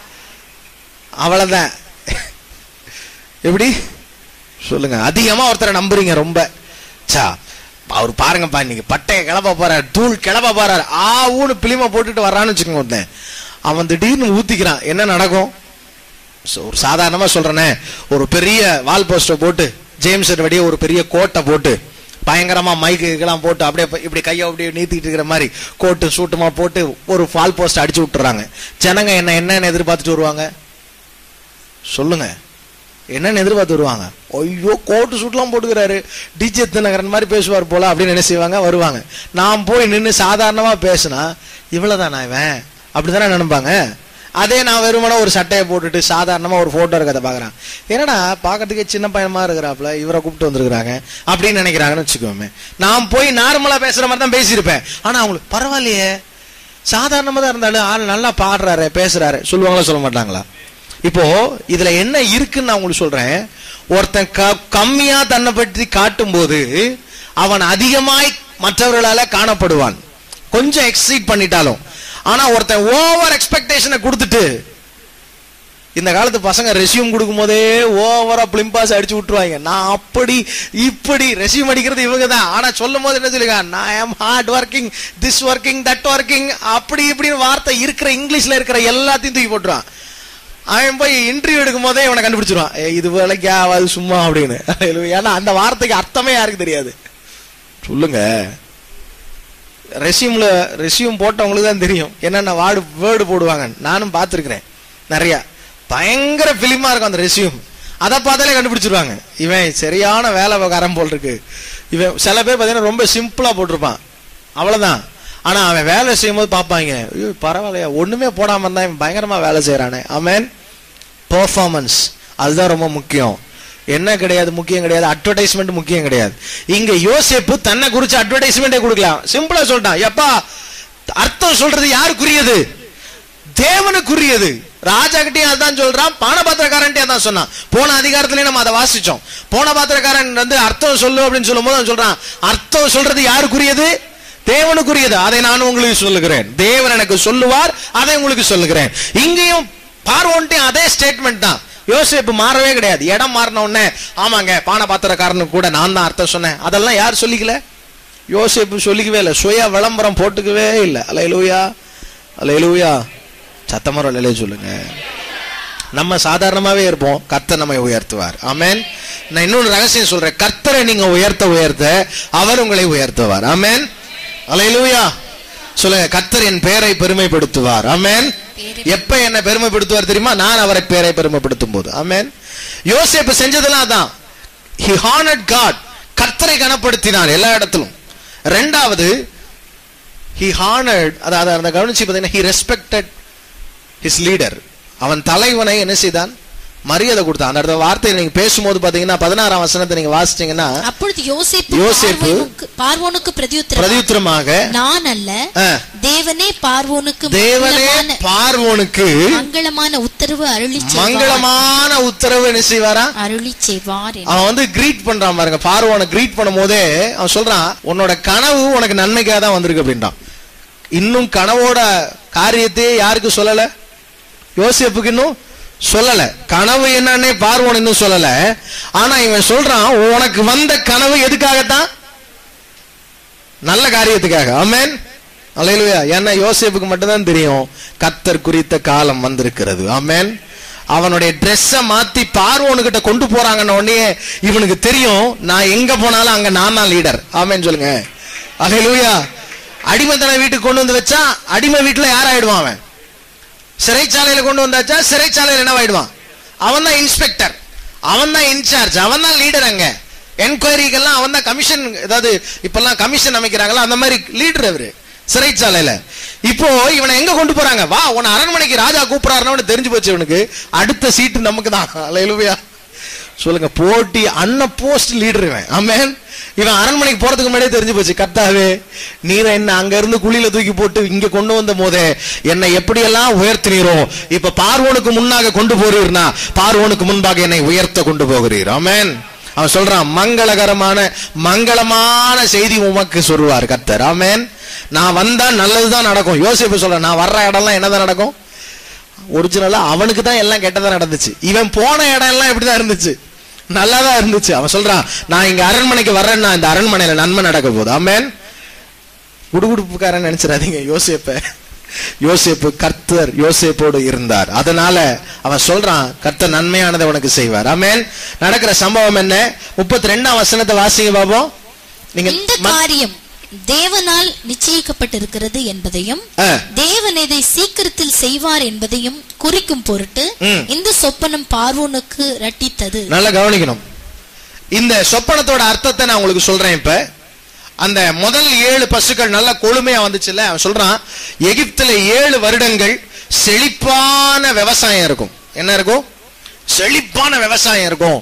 S1: அவ்வளவுதான் எப்படி சொல்லுங்க அதிகமா ஒருத்தரை நம்புறீங்க ரொம்ப சா அவர் பாருங்கப்பா இன்னைக்கு பட்டைய கிளப்ப போறாரு தூள் கிளப்ப போறாரு ஆ ஊனு பிளிம போட்டுட்டு வர்றான்னு வச்சுக்கோங்க ஒருத்தன் அவன் திடீர்னு ஊத்திக்கிறான் என்ன நடக்கும் So, ஒரு சாதாரணமா சொல்றேனே ஒரு பெரிய வால் போஸ்டர் போட்டு ஜேம்ஸ் வழியே ஒரு பெரிய கோட்டை போட்டு பயங்கரமா மைக்கு இதெல்லாம் போட்டு அப்படியே இப்ப- இப்படி கையை அப்படியே நீத்திட்டு இருக்கிற மாதிரி கோட்டு சூட்டுமா போட்டு ஒரு வால் போஸ்ட் அடிச்சு விட்டுறாங்க ஜனங்க என்ன என்னன்னு எதிர்பார்த்துட்டு வருவாங்க சொல்லுங்க என்னன்னு எதிர்பார்த்து வருவாங்க ஐயோ கோட்டு சூட்லாம் போட்டுக்கிறாரு டிஜே தினகரன் மாதிரி பேசுவார் போல அப்படின்னு என்ன செய்வாங்க வருவாங்க நான் போய் நின்று சாதாரணமா பேசினா இவ்வளவுதானா இவன் அப்படிதானே நினைப்பாங்க அதே நான் வெறுமனே ஒரு சட்டையை போட்டுட்டு சாதாரணமா ஒரு போட்டோ இருக்கிறத பாக்குறேன் என்னடா பார்க்கறதுக்கே சின்ன பையனமா இருக்கிறாப்புல இவரை கூப்பிட்டு வந்திருக்கிறாங்க அப்படின்னு நினைக்கிறாங்கன்னு வச்சுக்கோமே நான் போய் நார்மலா பேசுற மாதிரி தான் பேசியிருப்பேன் ஆனா அவங்களுக்கு பரவாயில்லையே சாதாரணமா தான் இருந்தாலும் ஆள் நல்லா பாடுறாரு பேசுறாரு சொல்லுவாங்களா சொல்ல மாட்டாங்களா இப்போ இதுல என்ன இருக்குன்னு நான் உங்களுக்கு சொல்றேன் ஒருத்தன் க- கம்மியா தன்னை பற்றி காட்டும் போது அவன் அதிகமாய் மற்றவர்களால காணப்படுவான் கொஞ்சம் எக்ஸீட் பண்ணிட்டாலும் ஆனா ஒருத்தன் ஓவர் எக்ஸ்பெக்டேஷனை கொடுத்துட்டு இந்த காலத்து பசங்க ரெசியூம் கொடுக்கும் போதே ஓவரா பிளிம்பாஸ் அடிச்சு விட்டுருவாங்க நான் அப்படி இப்படி ரெசியூம் அடிக்கிறது இவங்க தான் ஆனா சொல்லும் போது என்ன சொல்லுங்க நான் am hard working this working that working அப்படி இப்படின்னு வார்த்தை இருக்கிற இங்கிலீஷ்ல இருக்கிற எல்லாத்தையும் தூக்கி போட்டுருவான் அவன் போய் இன்டர்வியூ எடுக்கும் போதே இவனை கண்டுபிடிச்சிருவான் ஏய், இது வேலைக்கு ஆகாது சும்மா அப்படின்னு ஏன்னா அந்த வார்த்தைக்கு அர்த்தமே யாருக்கு தெரியாது சொல்லுங்க ரெசியூம்ல ரெசியூம் போட்டவங்களுக்கு தான் தெரியும் என்னென்ன வார்டு வேர்டு போடுவாங்க நானும் பார்த்துருக்கிறேன் நிறைய பயங்கர பிலிமா இருக்கும் அந்த ரெசியூம் அதை பார்த்தாலே கண்டுபிடிச்சிருவாங்க இவன் சரியான வேலை காரம் போல் இருக்கு இவன் சில பேர் பார்த்தீங்கன்னா ரொம்ப சிம்பிளா போட்டிருப்பான் அவ்வளவுதான் ஆனா அவன் வேலை செய்யும் போது பார்ப்பாங்க ஐயோ பரவாயில்லையா ஒண்ணுமே போடாம இருந்தா இவன் பயங்கரமா வேலை செய்யறானே ஆமென் பெர்ஃபார்மன்ஸ் அதுதான் ரொம்ப முக்கியம் என்ன கிடையாது முக்கியம் கிடையாது அட்வர்டைஸ்மெண்ட் முக்கியம் கிடையாது இங்க யோசேப்பு தன்னை குறிச்சு அட்வர்டைஸ்மெண்டே கொடுக்கலாம் சிம்பிளா சொல்லிட்டான் எப்பா அர்த்தம் சொல்றது யாருக்குரியது தேவனுக்குரியது ராஜா கிட்டயும் அதான் சொல்றான் பானபாத்திரக்காரன்ட்டே அதான் சொன்னான் போன அதிகாரத்திலேயே நம்ம அதை வாசிச்சோம் போன பாத்திரக்காரன் வந்து அர்த்தம் சொல்லு அப்படின்னு சொல்லும் போது அவன் சொல்றான் அர்த்தம் சொல்றது யாருக்குரியது தேவனுக்குரியது அதை நான் உங்களுக்கு சொல்லுகிறேன் தேவன் எனக்கு சொல்லுவார் அதை உங்களுக்கு சொல்லுகிறேன் இங்கேயும் பார்வோன்ட்டையும் அதே ஸ்டேட்மெண்ட் தான் யோசேப்பு மாறவே கிடையாது இடம் மாறின உடனே ஆமாங்க பானபாத்திரக்காரனுக்கு கூட நான் தான் அர்த்தம் சொன்னேன் அதெல்லாம் யார் சொல்லிக்கல யோசேப்பு சொல்லிக்கவே இல்லை சுய விளம்பரம் போட்டுக்கவே இல்லை அலையலூயா அலையலூயா சத்தமரம் இல்லையே சொல்லுங்க நம்ம சாதாரணமாவே இருப்போம் கர்த்தர் நம்மை உயர்த்துவார் ஆமென் நான் இன்னொரு ரகசியம் சொல்றேன் கர்த்தரை நீங்க உயர்த்த உயர்த்த அவர் உங்களை உயர்த்துவார் ஆமென் அலையலூயா சொல்லுங்க கர்த்தர் என் பெயரை பெருமைப்படுத்துவார் ஆமென்
S2: பேரை-
S1: எப்ப என்ன பெருமைப்படுத்துவார் தெரியுமா நான் அவரை பேரை பெருமைப்படுத்தும் போது ஆமென் யோசேப்பு செஞ்சதெல்லாம் அதான் he honored God கர்த்தரை கனப்படுத்தினார் எல்லா இடத்திலும் ரெண்டாவது he honored அதாவது அந்த கவனிச்சு பார்த்தீங்கன்னா he respected his leader அவன் தலைவனை என்ன செய்தான் மரியாதை கொடுத்தான் அந்த இடத்துல வார்த்தையை நீங்க பேசும்போது பாத்தீங்கன்னா பதினாறாம் வசனத்தை நீங்க வாசிச்சீங்கன்னா
S2: அப்பொழுது யோசேப்பு
S1: யோசேப்பு
S2: பார்வோனுக்கு- பார்வோனுக்கு பிரதியுத்தரம்
S1: பிரதியுத்தரமாக
S2: நான் அல்ல
S1: ஆ,
S2: தேவனே பார்வோனுக்கு
S1: தேவனே
S2: மங்களமான-
S1: பார்வோனுக்கு
S2: மங்களமான உத்தரவு அருளி செய்வார்
S1: மங்களமான உத்தரவு என்ன செய்வாரா
S2: அருளி செய்வார் என்று.
S1: அவன் வந்து கிரீட் பண்றான் பாருங்க பார்வோனை கிரீட் பண்ணும் போதே அவன் சொல்றான் உன்னோட கனவு உனக்கு நன்மைக்காக தான் வந்திருக்கு அப்படின்றான் இன்னும் கனவோட காரியத்தையே யாருக்கு சொல்லல யோசேப்புக்கு இன்னும் சொல்லல கனவு என்னன்னே பார்வோன் இன்னும் சொல்லல ஆனா இவன் சொல்றான் உனக்கு வந்த கனவு எதுக்காகத்தான் நல்ல காரியத்துக்காக ஆமென் அல்லேலூயா ஏன்னா யோசேப்புக்கு மட்டும்தான் தெரியும் கத்தர் குறித்த காலம் வந்திருக்கிறது ஆமென் அவனுடைய ட்ரெஸ்ஸ மாத்தி பார்வோனுகிட்ட கொண்டு போறாங்கன்ன உடனே இவனுக்கு தெரியும் நான் எங்க போனாலும் அங்க நான் தான் லீடர் ஆமென் சொல்லுங்க அல்லேலூயா அடிமைத்தன வீட்டுக்கு கொண்டு வந்து வச்சா அடிமை வீட்டுல யார் ஆயிடுவான் அவன் சிறைச்சாலையில கொண்டு வந்தாச்சா சிறைச்சாலையில என்னவாயிடுவான் அவன் தான் இன்ஸ்பெக்டர் அவன் தான் இன்சார்ஜ் அவன் தான் லீடர் அங்க என்கொயரிக்கெல்லாம் அவன் தான் கமிஷன் ஏதாவது இப்பெல்லாம் கமிஷன் அமைக்கிறாங்களா அந்த மாதிரி லீடர் அவரு சிறைச்சாலையில இப்போ இவனை எங்க கொண்டு போறாங்க வா உன அரண்மனைக்கு ராஜா கூப்பிடாருன்னு தெரிஞ்சு போச்சு இவனுக்கு அடுத்த சீட்டு நமக்கு தான் அலையலுவையா சொல்லுங்க போட்டி அன்ன போஸ்ட் லீடர் இவன் ஆமென் இவன் அரண்மனைக்கு போறதுக்கு முன்னாடியே தெரிஞ்சு போச்சு கர்த்தாவே நீரை என்ன அங்க இருந்து குழியில தூக்கி போட்டு இங்க கொண்டு வந்த போதே என்னை எப்படியெல்லாம் உயர்த்தினீரோ இப்ப பார்வோனுக்கு முன்னாக கொண்டு போறீர்னா பார்வோனுக்கு முன்பாக என்னை உயர்த்த கொண்டு போகிறீர் ஆமென் அவன் சொல்றான் மங்களகரமான மங்களமான செய்தி உமக்கு சொல்லுவார் கர்த்தர் ஆமென் நான் வந்தா நல்லதுதான் நடக்கும் யோசிப்பு சொல்றேன் நான் வர்ற இடம்லாம் என்னதான் நடக்கும் ஒரிஜினலா அவனுக்கு தான் எல்லாம் கெட்டதா நடந்துச்சு இவன் போன இடம் எல்லாம் இப்படிதான் இருந்துச்சு நல்லாதான் இருந்துச்சு அவன் சொல்றான் நான் இங்க அரண்மனைக்கு வர்றேன்னா இந்த அரண்மனையில நன்மை நடக்க போகுது ஆமென் குடுகுடுப்புக்காரன் நினைச்சிடாதீங்க யோசேப்ப யோசேப்பு கர்த்தர் யோசேப்போடு இருந்தார் அதனால அவன் சொல்றான் கர்த்தர் நன்மையானதை உனக்கு செய்வார் ஆமென் நடக்கிற சம்பவம் என்ன முப்பத்தி ரெண்டாம் வசனத்தை வாசிங்க பாப்போம் நீங்க
S2: இந்த
S1: மத்-
S2: காரியம் தேவனால் நிச்சயிக்கப்பட்டிருக்கிறது என்பதையும்
S1: ஆ.
S2: தேவன் இதை சீக்கிரத்தில் செய்வார் என்பதையும் குறிக்கும் பொருட்டு
S1: ம்.
S2: இந்த சொப்பனம் பார்வோனுக்கு ரட்டித்தது
S1: நல்லா கவனிக்கணும் இந்த சொப்பனத்தோட அர்த்தத்தை நான் உங்களுக்கு சொல்றேன் இப்ப அந்த முதல் ஏழு பசுக்கள் நல்ல கொழுமையா வந்துச்சுல்ல அவன் சொல்றான் எகிப்துல ஏழு வருடங்கள் செழிப்பான விவசாயம் இருக்கும் என்ன இருக்கும் செழிப்பான விவசாயம் இருக்கும்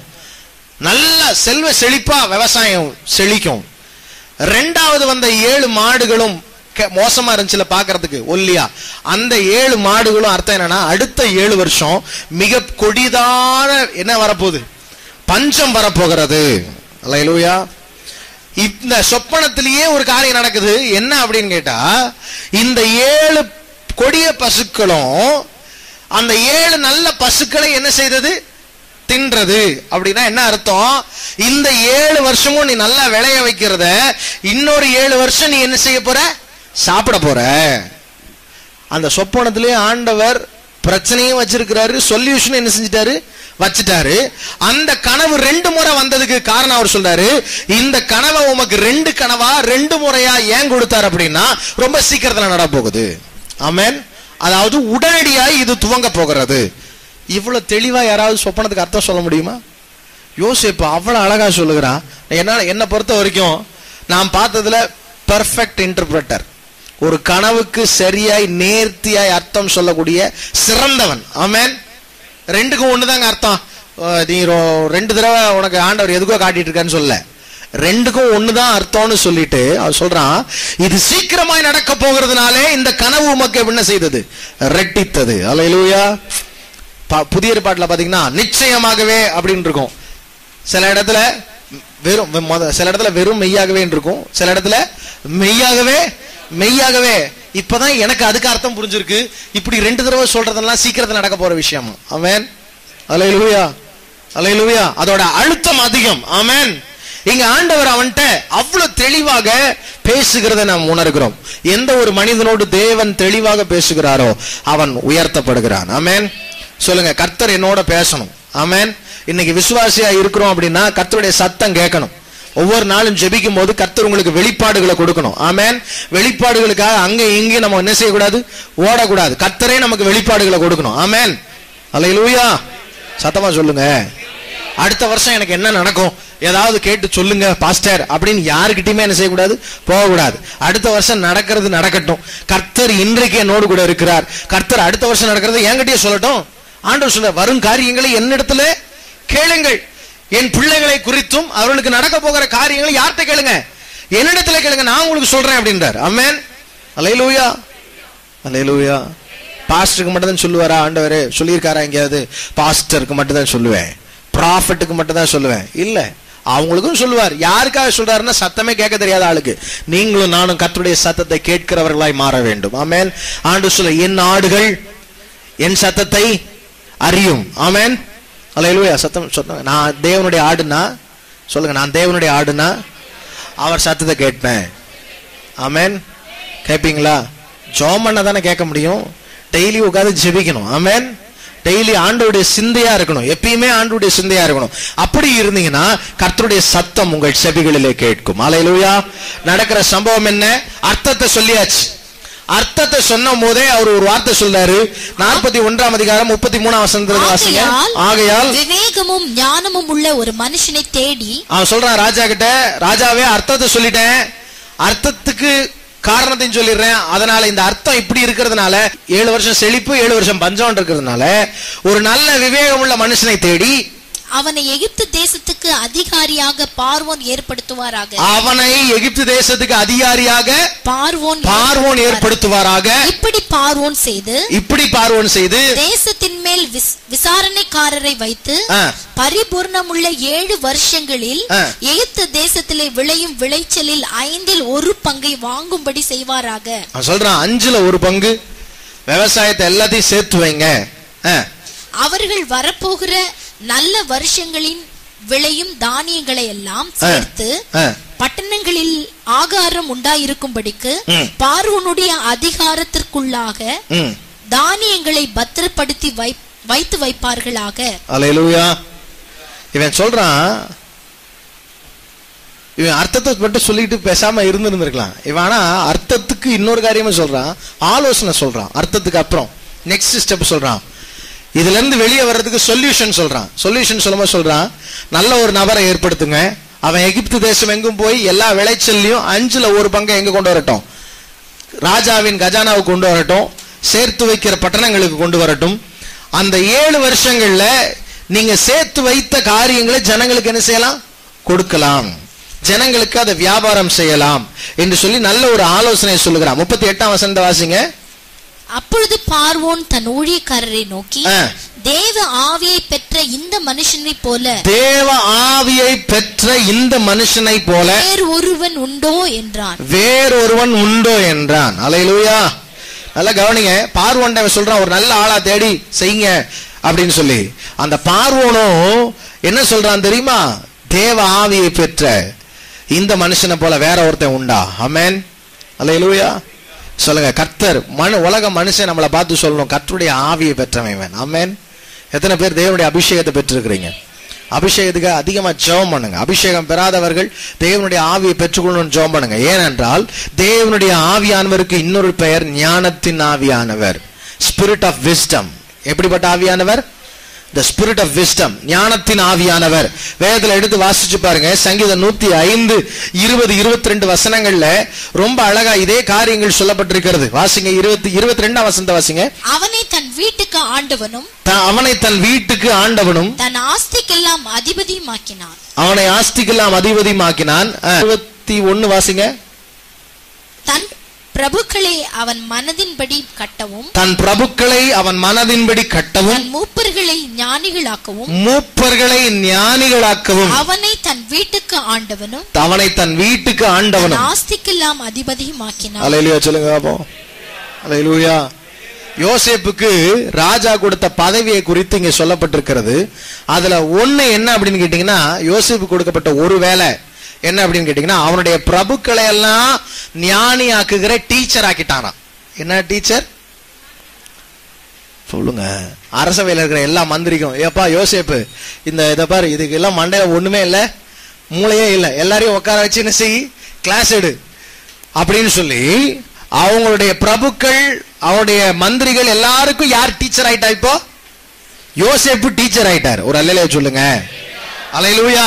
S1: நல்ல செல்வ செழிப்பா விவசாயம் செழிக்கும் ரெண்டாவது வந்த ஏழு மாடுகளும் கெ- மோசமா இருந்துச்சுல பாக்குறதுக்கு ஒல்லியா அந்த ஏழு மாடுகளும் அர்த்தம் என்னன்னா அடுத்த ஏழு வருஷம் மிக கொடிதான என்ன வரப்போகுது பஞ்சம் வரப்போகிறது அல்லேலூயா இந்த சொப்பனத்திலேயே ஒரு காரியம் நடக்குது என்ன அப்படின்னு கேட்டா இந்த ஏழு கொடிய பசுக்களும் அந்த ஏழு நல்ல பசுக்களை என்ன செய்தது தின்றது அப்படின்னா என்ன அர்த்தம் இந்த ஏழு வருஷமும் நீ நல்லா விளைய வைக்கிறத இன்னொரு ஏழு வருஷம் நீ என்ன செய்ய போற சாப்பிட போற அந்த சொப்பனத்திலே ஆண்டவர் பிரச்சனையும் வச்சிருக்கிறாரு சொல்யூஷன் என்ன செஞ்சிட்டாரு வச்சிட்டாரு அந்த கனவு ரெண்டு முறை வந்ததுக்கு காரணம் அவர் சொல்றாரு இந்த கனவை உமக்கு ரெண்டு கனவா ரெண்டு முறையா ஏன் கொடுத்தாரு அப்படின்னா ரொம்ப சீக்கிரத்துல நடப்போகுது ஆமென் அதாவது உடனடியாய் இது துவங்க போகிறது இவ்வளவு தெளிவா யாராவது சொப்பனத்துக்கு அர்த்தம் சொல்ல முடியுமா யோசிப்பு அவ்வளவு அழகா சொல்லுகிறான் என்ன என்னை பொறுத்த வரைக்கும் நான் பார்த்ததுல பெர்ஃபெக்ட் இன்டர்பிரட்டர் ஒரு கனவுக்கு சரியாய் நேர்த்தியாய் அர்த்தம் சொல்லக்கூடிய சிறந்தவன் ஆமென் ரெண்டுக்கும் ஒண்ணுதாங்க அர்த்தம் அஹ் நீ ரொ- ரெண்டு தடவை உனக்கு ஆண்டவர் எதுக்கோ காட்டிட்டு இருக்கான்னு சொல்ல ரெண்டுக்கும் ஒண்ணுதான் அர்த்தம்னு சொல்லிட்டு அவன் சொல்றான் இது சீக்கிரமாய் நடக்க போகிறதுனாலே இந்த கனவு உமக்கு என்ன செய்தது ரெட்டித்தது அல்லேலூயா ப- புதிய ஏற்பாட்டுல பாத்தீங்கன்னா நிச்சயமாகவே அப்படின்னு இருக்கும் சில இடத்துல வெறும் வெ- மொத- சில இடத்துல வெறும் மெய்யாகவே இருக்கும் சில இடத்துல மெய்யாகவே மெய்யாகவே இப்பதான் எனக்கு அதுக்கு அர்த்தம் புரிஞ்சிருக்கு இப்படி ரெண்டு தடவை சொல்றதெல்லாம் சீக்கிரத்துல நடக்க போற விஷயம் ஆமென் அலையலுயா அலையலுயா அதோட அழுத்தம் அதிகம் ஆமென் இங்க ஆண்டவர் அவன்கிட்ட அவ்வளவு தெளிவாக பேசுகிறதை நாம் உணர்கிறோம் எந்த ஒரு மனிதனோடு தேவன் தெளிவாக பேசுகிறாரோ அவன் உயர்த்தப்படுகிறான் ஆமென் சொல்லுங்க கர்த்தர் என்னோட பேசணும் ஆமென் இன்னைக்கு விசுவாசியா இருக்கிறோம் அப்படின்னா கர்த்தருடைய சத்தம் கேட்கணும் ஒவ்வொரு நாளும் ஜெபிக்கும் போது கர்த்தர் உங்களுக்கு வெளிப்பாடுகளை கொடுக்கணும் ஆமென் வெளிப்பாடுகளுக்காக அங்க இங்கேயும் நம்ம என்ன செய்யக்கூடாது ஓடக்கூடாது கர்த்தரே நமக்கு வெளிப்பாடுகளை கொடுக்கணும் ஆமென் அல்லேலூயா சத்தமா சொல்லுங்க அடுத்த வருஷம் எனக்கு என்ன நடக்கும் ஏதாவது கேட்டு சொல்லுங்க பாஸ்டர் அப்படின்னு யாருக்கிட்டயுமே என்ன செய்யக்கூடாது போகக்கூடாது அடுத்த வருஷம் நடக்கிறது நடக்கட்டும் கர்த்தர் இன்றைக்கு என்னோடு கூட இருக்கிறார் கர்த்தர் அடுத்த வருஷம் நடக்கிறது என்கிட்டயே சொல்லட்டும் ஆண்டவர் சொல்ல வரும் காரியங்களை என்னிடத்துல கேளுங்கள் என் பிள்ளைகளை குறித்தும் அவர்களுக்கு நடக்க போகிற காரியங்களை யார்கிட்ட கேளுங்க என்னிடத்துல கேளுங்க நான் உங்களுக்கு சொல்றேன் அப்படின்றார் அம்மேன் அலையலூயா அலையலூயா பாஸ்டருக்கு மட்டும் தான் சொல்லுவாரா ஆண்டவர் சொல்லியிருக்காரா எங்கேயாவது பாஸ்டருக்கு மட்டும் தான் சொல்லுவேன் ப்ராஃபிட்டுக்கு மட்டும் தான் சொல்லுவேன் இல்ல அவங்களுக்கும் சொல்லுவார் யாருக்காக சொல்றாருன்னா சத்தமே கேட்க தெரியாத ஆளுக்கு நீங்களும் நானும் கர்த்தருடைய சத்தத்தை கேட்கிறவர்களாய் மாற வேண்டும் ஆமென் ஆண்டு சொல்ல என் ஆடுகள் என் சத்தத்தை அறியும் ஆமென் அல்லேலூயா சத்தம் சொல்லுங்க நான் தேவனுடைய ஆடுனா சொல்லுங்க நான் தேவனுடைய ஆடுனா அவர் சத்தத்தை கேட்பேன் ஆமென் கேட்பீங்களா ஜோம் பண்ண தானே கேட்க முடியும் டெய்லி உட்காந்து ஜெபிக்கணும் ஆமென் டெய்லி ஆண்டோடைய சிந்தையா இருக்கணும் எப்பயுமே ஆண்டோடைய சிந்தையா இருக்கணும் அப்படி இருந்தீங்கன்னா கர்த்தருடைய சத்தம் உங்கள் செவிகளிலே கேட்கும் அலையிலூயா நடக்கிற சம்பவம் என்ன அர்த்தத்தை சொல்லியாச்சு அர்த்தத்தை சொன்ன போதே அவர் ஒரு வார்த்தை சொல்றாரு நாற்பத்தி ஒன்றாம் அதிகாரம் முப்பத்தி மூணாம் வசனத்துல வாசிங்க
S2: ஆகையால்
S1: ஆகையால்
S2: விவேகமும் ஞானமும் உள்ள ஒரு மனுஷனை தேடி
S1: அவன் சொல்றான் ராஜா கிட்ட ராஜாவே அர்த்தத்தை சொல்லிட்டேன் அர்த்தத்துக்கு காரணத்தையும் சொல்லிடுறேன் அதனால இந்த அர்த்தம் இப்படி இருக்கிறதுனால ஏழு வருஷம் செழிப்பு ஏழு வருஷம் பஞ்சம் இருக்கிறதுனால ஒரு நல்ல விவேகம் உள்ள மனுஷனை தேடி
S2: அவனை எகிப்து தேசத்துக்கு அதிகாரியாக பார்வோன் ஏற்படுத்துவாராக
S1: அவனை எகிப்து தேசத்துக்கு அதிகாரியாக
S2: பார்வோன்
S1: பார்வோன் ஏற்படுத்துவாராக
S2: இப்படி பார்வோன் செய்து
S1: இப்படி பார்வோன் செய்து
S2: தேசத்தின் மேல் விஸ்- விசாரணைக்காரரை வைத்து
S1: ஆ,
S2: பரிபூர்ணமுள்ள ஏழு வருஷங்களில்
S1: ஆ.
S2: எகிப்து தேசத்திலே விளையும் விளைச்சலில் ஐந்தில் ஒரு பங்கை வாங்கும்படி செய்வாராக
S1: அவன் சொல்றான் அஞ்சுல ஒரு பங்கு விவசாயத்தை எல்லாத்தையும் சேர்த்து வைங்க ஆ,
S2: அவர்கள் வரப்போகிற நல்ல வருஷங்களின் விளையும் தானியங்களை எல்லாம் சேர்த்து
S1: ஆ.
S2: பட்டணங்களில் ஆகாரம் உண்டாயிருக்கும்படிக்கு
S1: ம்.
S2: பார்வோனுடைய அதிகாரத்திற்குள்ளாக
S1: ம்
S2: தானியங்களை பத்திரப்படுத்தி வை வைத்து வைப்பார்களாக
S1: அலையலூயா இவன் சொல்றான் இவன் அர்த்தத்தை மட்டும் சொல்லிட்டு பேசாம இருந்திருந்திருக்கலாம் இவன் ஆனா அர்த்தத்துக்கு இன்னொரு காரியமும் சொல்றான் ஆலோசனை சொல்றான் அர்த்தத்துக்கு அப்புறம் நெக்ஸ்ட் ஸ்டெப் சொல்றான் இதுல இருந்து வெளியே வர்றதுக்கு சொல்யூஷன் சொல்றான் சொல்யூஷன் சொல்லும்போது சொல்றான் நல்ல ஒரு நபரை ஏற்படுத்துங்க அவன் எகிப்து தேசம் எங்கும் போய் எல்லா விளைச்சல்லையும் அஞ்சுல ஒரு பங்கை எங்க கொண்டு வரட்டும் ராஜாவின் கஜானாவுக்கு கொண்டு வரட்டும் சேர்த்து வைக்கிற பட்டணங்களுக்கு கொண்டு வரட்டும் அந்த ஏழு வருஷங்கள்ல நீங்க சேர்த்து வைத்த காரியங்களை ஜனங்களுக்கு என்ன செய்யலாம் கொடுக்கலாம் ஜனங்களுக்கு அதை வியாபாரம் செய்யலாம் என்று சொல்லி நல்ல ஒரு ஆலோசனை சொல்லுகிறான் முப்பத்தி எட்டாம் வசந்த வாசிங்க
S2: அப்பொழுது பார்வோன் தன் ஊழியக்காரரை நோக்கி
S1: ஆ.
S2: தேவ ஆவியை பெற்ற இந்த மனுஷனை போல
S1: தேவ ஆவியை பெற்ற இந்த மனுஷனை போல
S2: வேறு ஒருவன் உண்டோ என்றான்
S1: வேறொருவன் உண்டோ என்றான் அலையிலூயா நல்லா கவனிங்க பார்வோன்ட அவன் சொல்றான் ஒரு நல்ல ஆளா தேடி செய்யுங்க அப்படின்னு சொல்லி அந்த பார்வோனும் என்ன சொல்றான் தெரியுமா தேவ ஆவியை பெற்ற இந்த மனுஷனை போல வேற ஒருத்தன் உண்டா அமேன் அலையிலூயா சொல்லுங்க கர்த்தர் மனு உலக மனுஷன் நம்மளை பார்த்து சொல்லணும் கர்த்தருடைய ஆவியை பெற்றவன் இவன் அமேன் எத்தனை பேர் தேவனுடைய அபிஷேகத்தை பெற்றிருக்கிறீங்க அபிஷேகத்துக்கு அதிகமா ஜெபம் பண்ணுங்க அபிஷேகம் பெறாதவர்கள் தேவனுடைய ஆவியை பெற்றுக்கொள்ளணும்னு ஜெபம் பண்ணுங்க ஏனென்றால் தேவனுடைய ஆவியானவருக்கு இன்னொரு பெயர் ஞானத்தின் ஆவியானவர் ஸ்பிரிட் ஆஃப் விஸ்டம் எப்படிப்பட்ட ஆவியானவர் த ஸ்பிரிட் ஆஃப் விஸ்டம் ஞானத்தின் ஆவியானவர் வேதத்துல எடுத்து வாசிச்சு பாருங்க சங்கீதம் நூத்தி ஐந்து இருபது இருபத்தி ரெண்டு வசனங்கள்ல ரொம்ப அழகா இதே காரியங்கள் சொல்லப்பட்டிருக்கிறது வாசிங்க இருபத்தி இருபத்தி ரெண்டாம் வசந்த வாசிங்க
S2: அவனை தன் வீட்டுக்கு ஆண்டவனும்
S1: த- அவனை தன் வீட்டுக்கு ஆண்டவனும்
S2: தன் ஆஸ்திக்கெல்லாம் அதிபதியுமாக்கினான்
S1: அவனை ஆஸ்திக்கெல்லாம் அதிபதியுமாக்கினான் அஹ், இருபத்தி ஒண்ணு வாசிங்க
S2: தன் பிரபுக்களை அவன் மனதின்படி கட்டவும்
S1: தன் பிரபுக்களை அவன் மனதின்படி கட்டவும்
S2: தன் மூப்பர்களை ஞானிகளாக்கவும்
S1: மூப்பர்களை ஞானிகளாக்கவும்
S2: அவனை தன் வீட்டுக்கு ஆண்டவனும்
S1: அவனை தன் வீட்டுக்கு
S2: தன்
S1: ஆண்டவனும்
S2: ஆஸ்திக்கெல்லாம் அதிபதியுமாக்கினான்
S1: அலையிலுயா சொல்லுங்க பாப்போம் அலையிலுயா யோசேப்புக்கு ராஜா கொடுத்த பதவியை குறித்து இங்க சொல்லப்பட்டிருக்கிறது அதுல ஒண்ணு என்ன அப்படின்னு கேட்டீங்கன்னா யோசேப்பு கொடுக்கப்பட்ட ஒரு வேலை என்ன அப்படின்னு கேட்டீங்கன்னா அவனுடைய பிரபுக்களை எல்லாம் ஞானி ஆக்குகிற டீச்சர் ஆக்கிட்டானாம் என்ன டீச்சர் சொல்லுங்க அரசவையில் இருக்கிற எல்லா மந்திரிக்கும் ஏப்பா யோசேப்பு இந்த இதை பாரு இதுக்கு எல்லாம் மண்டையில ஒண்ணுமே இல்ல மூளையே இல்ல எல்லாரையும் உட்கார வச்சு என்ன செய் கிளாஸ் எடு அப்படின்னு சொல்லி அவங்களுடைய பிரபுக்கள் அவருடைய மந்திரிகள் எல்லாருக்கும் யார் டீச்சர் ஆயிட்டா இப்போ யோசேப்பு டீச்சர் ஆயிட்டார் ஒரு அல்லையில சொல்லுங்க அலையிலூயா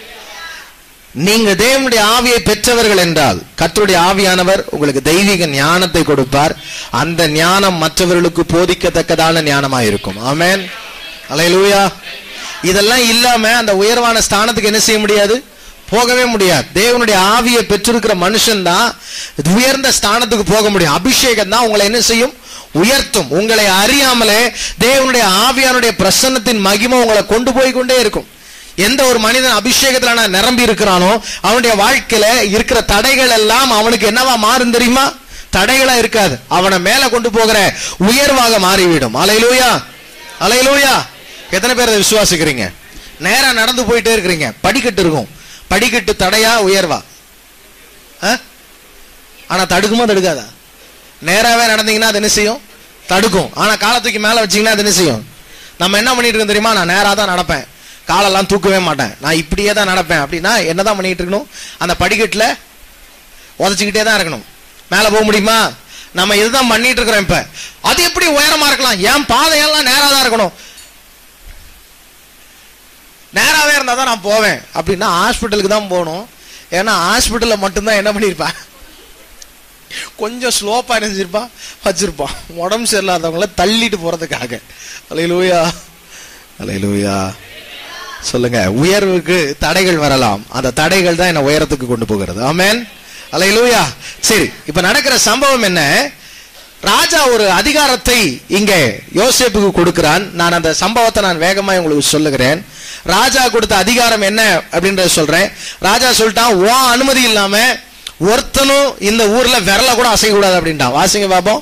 S1: நீங்க தேவனுடைய ஆவியை பெற்றவர்கள் என்றால் கர்த்தருடைய ஆவியானவர் உங்களுக்கு தெய்வீக ஞானத்தை கொடுப்பார் அந்த ஞானம் மற்றவர்களுக்கு போதிக்கத்தக்கதான ஞானமா இருக்கும் ஆமென் அலையலூயா இதெல்லாம் இல்லாம அந்த உயர்வான ஸ்தானத்துக்கு என்ன செய்ய முடியாது போகவே முடியாது தேவனுடைய ஆவியை பெற்றிருக்கிற மனுஷன் தான் உயர்ந்த ஸ்தானத்துக்கு போக முடியும் அபிஷேகம் தான் உங்களை என்ன செய்யும் உயர்த்தும் உங்களை அறியாமலே தேவனுடைய ஆவியானுடைய பிரசன்னத்தின் மகிமை உங்களை கொண்டு போய் கொண்டே இருக்கும் எந்த ஒரு மனிதன் அபிஷேகத்துல நான் நிரம்பி இருக்கிறானோ அவனுடைய வாழ்க்கையில இருக்கிற தடைகள் எல்லாம் அவனுக்கு என்னவா மாறும் தெரியுமா தடைகளா இருக்காது அவனை மேல கொண்டு போகிற உயர்வாக மாறிவிடும் அலையிலூயா அலையிலூயா எத்தனை பேர் அதை விசுவாசிக்கிறீங்க நேரா நடந்து போயிட்டே இருக்கிறீங்க படிக்கட்டு இருக்கும் படிக்கட்டு தடையா உயர்வா ஆ? ஆனா தடுக்குமா தடுக்காதா நேராவே நடந்தீங்கன்னா அது என்ன செய்யும் தடுக்கும் ஆனா காலத்துக்கு மேல வச்சீங்கன்னா அது என்ன செய்யும் நம்ம என்ன பண்ணிட்டு இருக்கோம் தெரியுமா நான் நேரா தான் நடப்பேன் காலெல்லாம் தூக்கவே மாட்டேன் நான் இப்படியே தான் நடப்பேன் அப்படின்னா என்னதான் பண்ணிட்டு இருக்கணும் அந்த படிக்கட்டுல உதச்சிக்கிட்டே தான் இருக்கணும் மேல போக முடியுமா நம்ம இதுதான் பண்ணிட்டு இருக்கிறோம் இப்ப அது எப்படி உயரமா இருக்கலாம் என் பாதையெல்லாம் நேரா தான் இருக்கணும் நேராவே இருந்தா தான் நான் போவேன் அப்படின்னா ஹாஸ்பிட்டலுக்கு தான் போகணும் ஏன்னா ஹாஸ்பிட்டல்ல மட்டும்தான் என்ன பண்ணியிருப்பேன் கொஞ்சம் ஸ்லோப்பா நினைச்சிருப்பான் வச்சிருப்பான் உடம்பு சரியில்லாதவங்கள தள்ளிட்டு போறதுக்காக அலையிலூயா அலையிலூயா சொல்லுங்க உயர்வுக்கு தடைகள் வரலாம் அந்த தடைகள் தான் என்ன உயரத்துக்கு கொண்டு போகிறது ஆமென் அலையிலூயா சரி இப்ப நடக்கிற சம்பவம் என்ன ராஜா ஒரு அதிகாரத்தை இங்கே யோசேப்புக்கு கொடுக்கிறான் நான் அந்த சம்பவத்தை நான் வேகமா உங்களுக்கு சொல்லுகிறேன் ராஜா கொடுத்த அதிகாரம் என்ன அப்படின்றத சொல்றேன் ராஜா சொல்லிட்டான் உன் அனுமதி இல்லாம ஒருத்தனும் இந்த ஊர்ல விரல கூட அசைய கூடாது அப்படின்ட்டான் வாசிங்க பாப்போம்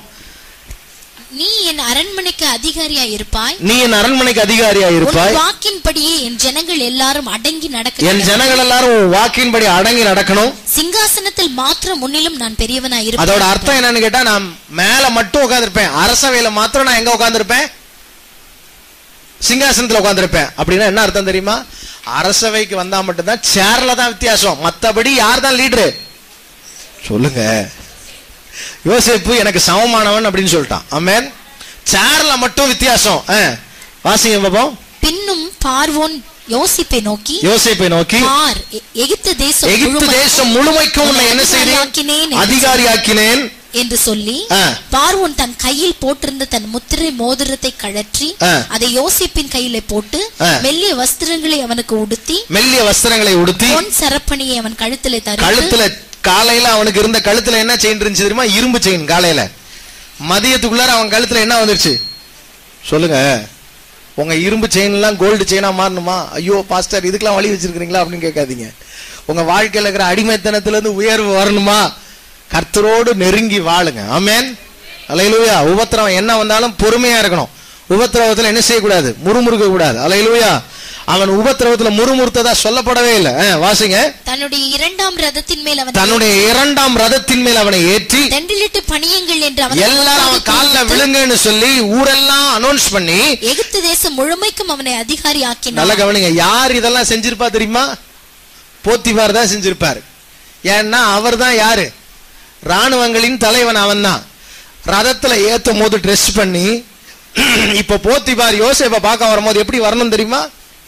S2: நீ என் அரண்மனைக்கு அதிகாரியா இருப்பாய்
S1: நீ என் அரண்மனைக்கு அதிகாரியா
S2: உன்
S1: இருப்பாய்
S2: வாக்கின்படியே என் ஜனங்கள் எல்லாரும் அடங்கி நடக்க
S1: என் ஜனங்கள் எல்லாரும் உன் வாக்கின்படி அடங்கி நடக்கணும்
S2: சிங்காசனத்தில் மாத்திரம் முன்னிலும் நான் பெரியவனா இருப்பேன்
S1: அதோட அர்த்தம் என்னன்னு கேட்டா நான் மேல மட்டும் உட்கார்ந்திருப்பேன் அரசவையில மாத்திரம் நான் எங்க உட்கார்ந்திருப்பேன் சிங்காசனத்துல உட்கார்ந்திருப்பேன் அப்படின்னா என்ன அர்த்தம் தெரியுமா அரசவைக்கு வந்தா மட்டும்தான் சேர்ல தான் வித்தியாசம் மத்தபடி யார் தான் லீடரு சொல்லுங்க யோசேப்பு எனக்கு சமமானவன் அப்படின்னு சொல்லிட்டான் ஆமென் சேர்ல மட்டும் வித்தியாசம் ஆ, வாசிங்க பாப்போம்
S2: பின்னும் பார்வோன் யோசிப்பை நோக்கி
S1: யோசேப்பை நோக்கி
S2: பார் எ- எகிப்து தேசம்
S1: எகிப்து
S2: முழுவதும்
S1: தேசம் முழுமைக்கும் உன்னை என்ன
S2: அதிகாரியாக்கினேன்
S1: செய்தேன்
S2: என்று
S1: அதிகாரியாக்கினேன்
S2: என்று சொல்லி
S1: ஆ.
S2: பார்வோன் தன் கையில் போட்டிருந்த தன் முத்திரை மோதிரத்தை கழற்றி
S1: ஆ.
S2: அதை யோசிப்பின் கையிலே போட்டு
S1: ஆ.
S2: மெல்லிய வஸ்திரங்களை அவனுக்கு உடுத்தி
S1: மெல்லிய வஸ்திரங்களை உடுத்தி
S2: பொன் சரப்பணியை அவன் கழுத்திலே தரித்து
S1: கழுத்துல காலையில அவனுக்கு இருந்த கழுத்துல என்ன செயின் இருந்துச்சு தெரியுமா இரும்பு செயின் காலையில மதியத்துக்குள்ளார அவன் கழுத்துல என்ன வந்துருச்சு சொல்லுங்க உங்க இரும்பு செயின் எல்லாம் கோல்டு செயினா மாறணுமா ஐயோ பாஸ்டர் இதுக்கெல்லாம் வழி வச்சிருக்கீங்களா அப்படின்னு கேட்காதீங்க உங்க வாழ்க்கையில இருக்கிற அடிமைத்தனத்துல இருந்து உயர்வு வரணுமா கர்த்தரோடு நெருங்கி வாழுங்க ஆமென் அலையிலூயா உபத்திரவம் என்ன வந்தாலும் பொறுமையா இருக்கணும் உபத்திரவத்துல என்ன செய்யக்கூடாது முறுமுறுக்க கூடாது அலையிலூயா அவன் உபத்திரவத்துல முறுமுறுத்ததா சொல்லப்படவே இல்லை ஆ, வாசிங்க
S2: தன்னுடைய இரண்டாம் ரதத்தின் மேல் அவன்
S1: தன்னுடைய இரண்டாம் ரதத்தின் மேல் அவனை ஏற்றி
S2: தெண்டிலிட்டு பணியுங்கள் என்று அவன்
S1: எல்லாரும் அவன் கால்ல விழுங்கன்னு சொல்லி ஊரெல்லாம் அனௌன்ஸ் பண்ணி
S2: எகிப்து தேசம் முழுமைக்கும் அவனை அதிகாரி ஆக்கினான்
S1: நல்ல கவனிங்க யார் இதெல்லாம் செஞ்சிருப்பா தெரியுமா போத்திபார் தான் செஞ்சிருப்பார் ஏன்னா அவர் தான் யாரு ராணுவங்களின் தலைவன் அவன் தான் ரதத்துல ஏத்தும் போது ட்ரெஸ் பண்ணி இப்ப போத்திபார் யோசேப்பை பார்க்க வரும்போது எப்படி வரணும் தெரியுமா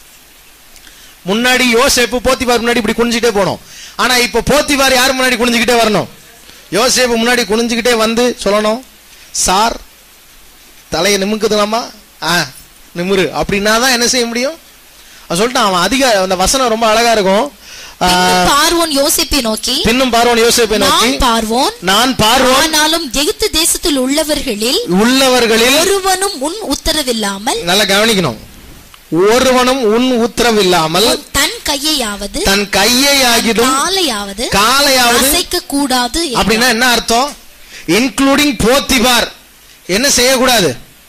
S1: முன்னாடி யோசேப்பு போத்திபார் முன்னாடி இப்படி குனிஞ்சிட்டே போனோம் ஆனா இப்ப போத்திபார் யார் முன்னாடி குனிஞ்சுக்கிட்டே வரணும் யோசேப்பு முன்னாடி குனிஞ்சுக்கிட்டே வந்து சொல்லணும் சார் தலையை நிமுக்குதுலாமா ஆ நிமுரு அப்படின்னா தான் என்ன செய்ய முடியும் அவன் சொல்லிட்டான் அவன் அதிக அந்த வசனம் ரொம்ப அழகா இருக்கும் ஆ,
S2: பின்னும் பார்வோன் யோசிப்பை நோக்கி
S1: பின்னும் பார்வோன் யோசேப்பை நோக்கி
S2: நான் பார்வோன்
S1: நான் பார்வோன்
S2: ஆனாலும் எகிப்து தேசத்தில் உள்ளவர்களில்
S1: உள்ளவர்களில்
S2: ஒருவனும் உன் உத்தரவில்லாமல்
S1: நல்லா கவனிக்கணும் ஒருவனும் உன் உத்தரவில்லாமல்
S2: உன் தன் கையையாவது
S1: தன் கையை ஆகிடும்
S2: காலையாவது
S1: காலையாவது
S2: அசைக்க கூடாது என்றான்.
S1: அப்படின்னா என்ன அர்த்தம் இன்க்ளூடிங் போத்திபார் என்ன செய்யக்கூடாது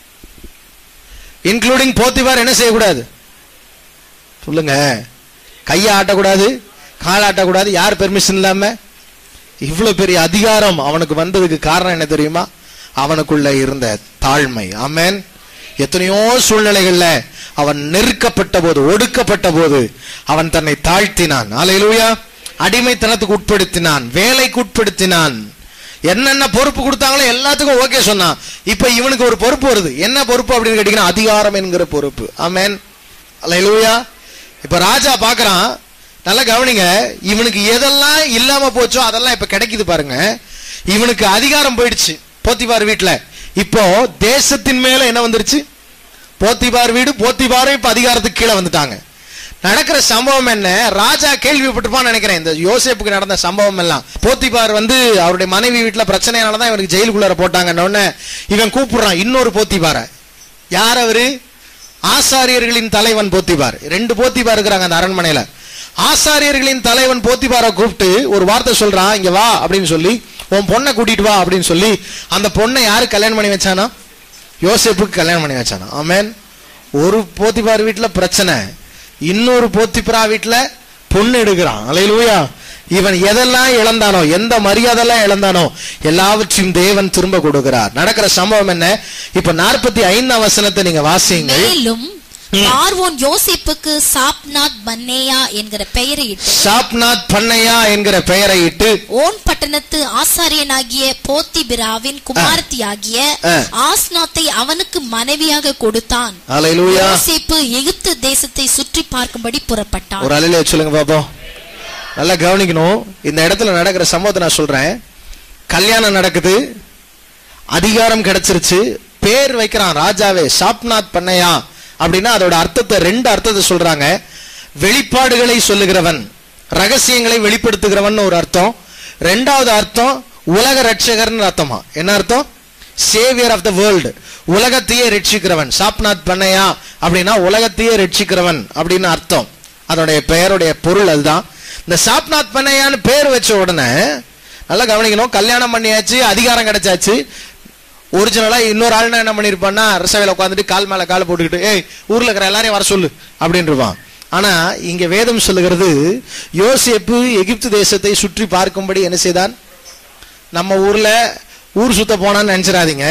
S1: இன்க்ளூடிங் போத்திபார் என்ன செய்யக்கூடாது சொல்லுங்க கையை ஆட்டக்கூடாது கால் ஆட்டக்கூடாது யார் பெர்மிஷன் இல்லாம இவ்வளவு பெரிய அதிகாரம் அவனுக்கு வந்ததுக்கு காரணம் என்ன தெரியுமா அவனுக்குள்ள இருந்த தாழ்மை ஆமென் எத்தனையோ சூழ்நிலைகள்ல அவன் நெருக்கப்பட்ட போது ஒடுக்கப்பட்ட போது அவன் தன்னை தாழ்த்தினான் அலையிலூயா அடிமைத்தனத்துக்கு உட்படுத்தினான் வேலைக்கு உட்படுத்தினான் என்னென்ன பொறுப்பு கொடுத்தாங்களோ எல்லாத்துக்கும் ஓகே சொன்னான் இப்ப இவனுக்கு ஒரு பொறுப்பு வருது என்ன பொறுப்பு அப்படின்னு கேட்டீங்கன்னா அதிகாரம் என்கிற பொறுப்பு ஆமென் அலையிலூயா இப்ப ராஜா பாக்குறான் நல்லா கவனிங்க இவனுக்கு எதெல்லாம் இல்லாம போச்சோ அதெல்லாம் இப்ப கிடைக்குது பாருங்க இவனுக்கு அதிகாரம் போயிடுச்சு போத்திபார் வீட்டுல இப்போ தேசத்தின் மேல என்ன வந்துருச்சு போத்திபார் வீடு போத்திபாரும் இப்ப அதிகாரத்துக்கு கீழே வந்துட்டாங்க நடக்கிற சம்பவம் என்ன ராஜா கேள்விப்பட்டிருப்பான்னு நினைக்கிறேன் இந்த யோசேப்புக்கு நடந்த சம்பவம் எல்லாம் போத்திபார் வந்து அவருடைய மனைவி வீட்டுல பிரச்சனையால தான் இவனுக்கு ஜெயிலுக்குள்ளார போட்டாங்கன்ன உடனே இவன் கூப்பிடுறான் இன்னொரு போத்திபார யார் அவரு ஆசாரியர்களின் தலைவன் போத்திபார் ரெண்டு போத்திபார் இருக்கிறாங்க அந்த அரண்மனையில ஆசாரியர்களின் தலைவன் போத்திபாரை கூப்பிட்டு ஒரு வார்த்தை சொல்றான் இங்க வா அப்படின்னு சொல்லி உன் பொண்ணை கூட்டிட்டு வா அப்படின்னு சொல்லி அந்த பொண்ணை யாரு கல்யாணம் பண்ணி வச்சானா யோசேப்புக்கு கல்யாணம் பண்ணி வச்சானா ஆமென் ஒரு போத்திபார் வீட்டுல பிரச்சனை இன்னொரு போத்திபரா வீட்டுல பொண்ணு எடுக்கிறான் அலையிலூயா இவன் எதெல்லாம் இழந்தானோ எந்த மரியாதைலாம் இழந்தானோ எல்லாவற்றையும் தேவன் திரும்ப கொடுக்கிறார் நடக்கிற சம்பவம் என்ன இப்ப நாற்பத்தி ஐந்தாம் வசனத்தை நீங்க வாசியுங்கள்
S2: மேலும் பார்வோன் யோசேப்புக்கு சாப்நாத் பன்னேயா என்கிற பெயரை இட்டு
S1: சாப்நாத் பண்ணையா என்கிற பெயரை இட்டு
S2: ஓன் பட்டணத்து ஆசாரியனாகிய போத்திபிராவின் குமாரத்தியாகிய
S1: ஆ.
S2: ஆஸ்நாத்தை அவனுக்கு மனைவியாக கொடுத்தான்
S1: அலையிலூயா
S2: யோசேப்பு எகிப்து தேசத்தை சுற்றி பார்க்கும்படி புறப்பட்டான்
S1: ஒரு அலையில சொல்லுங்க பாப்போம் நல்லா கவனிக்கணும் இந்த இடத்துல நடக்கிற சம்பவத்தை நான் சொல்றேன் கல்யாணம் நடக்குது அதிகாரம் கிடைச்சிருச்சு பேர் வைக்கிறான் ராஜாவே சாப்நாத் பண்ணையா அப்படின்னா அதோட அர்த்தத்தை ரெண்டு அர்த்தத்தை சொல்றாங்க வெளிப்பாடுகளை சொல்லுகிறவன் ரகசியங்களை வெளிப்படுத்துகிறவன் ஒரு அர்த்தம் ரெண்டாவது அர்த்தம் உலக ரட்சகர்னு அர்த்தமா என்ன அர்த்தம் சேவியர் ஆஃப் த வேர்ல்டு உலகத்தையே ரட்சிக்கிறவன் சாப்நாத் பண்ணையா அப்படின்னா உலகத்தையே ரட்சிக்கிறவன் அப்படின்னு அர்த்தம் அதோடைய பெயருடைய பொருள் அதுதான் இந்த சாப்நாத் பண்ணையான்னு பேர் வச்ச உடனே நல்லா கவனிக்கணும் கல்யாணம் பண்ணியாச்சு அதிகாரம் கிடைச்சாச்சு ஒரிஜினலா இன்னொரு ஆள்னா என்ன பண்ணிருப்பான்னா அரசவையில உட்காந்துட்டு கால் மேல கால் போட்டுக்கிட்டு ஏய் ஊர்ல இருக்கிற எல்லாரையும் வர சொல்லு அப்படின்னு இருப்பான் ஆனா இங்க வேதம் சொல்லுகிறது யோசேப்பு எகிப்து தேசத்தை சுற்றி பார்க்கும்படி என்ன செய்தான் நம்ம ஊர்ல ஊர் சுத்த போனான்னு நினைச்சிடாதீங்க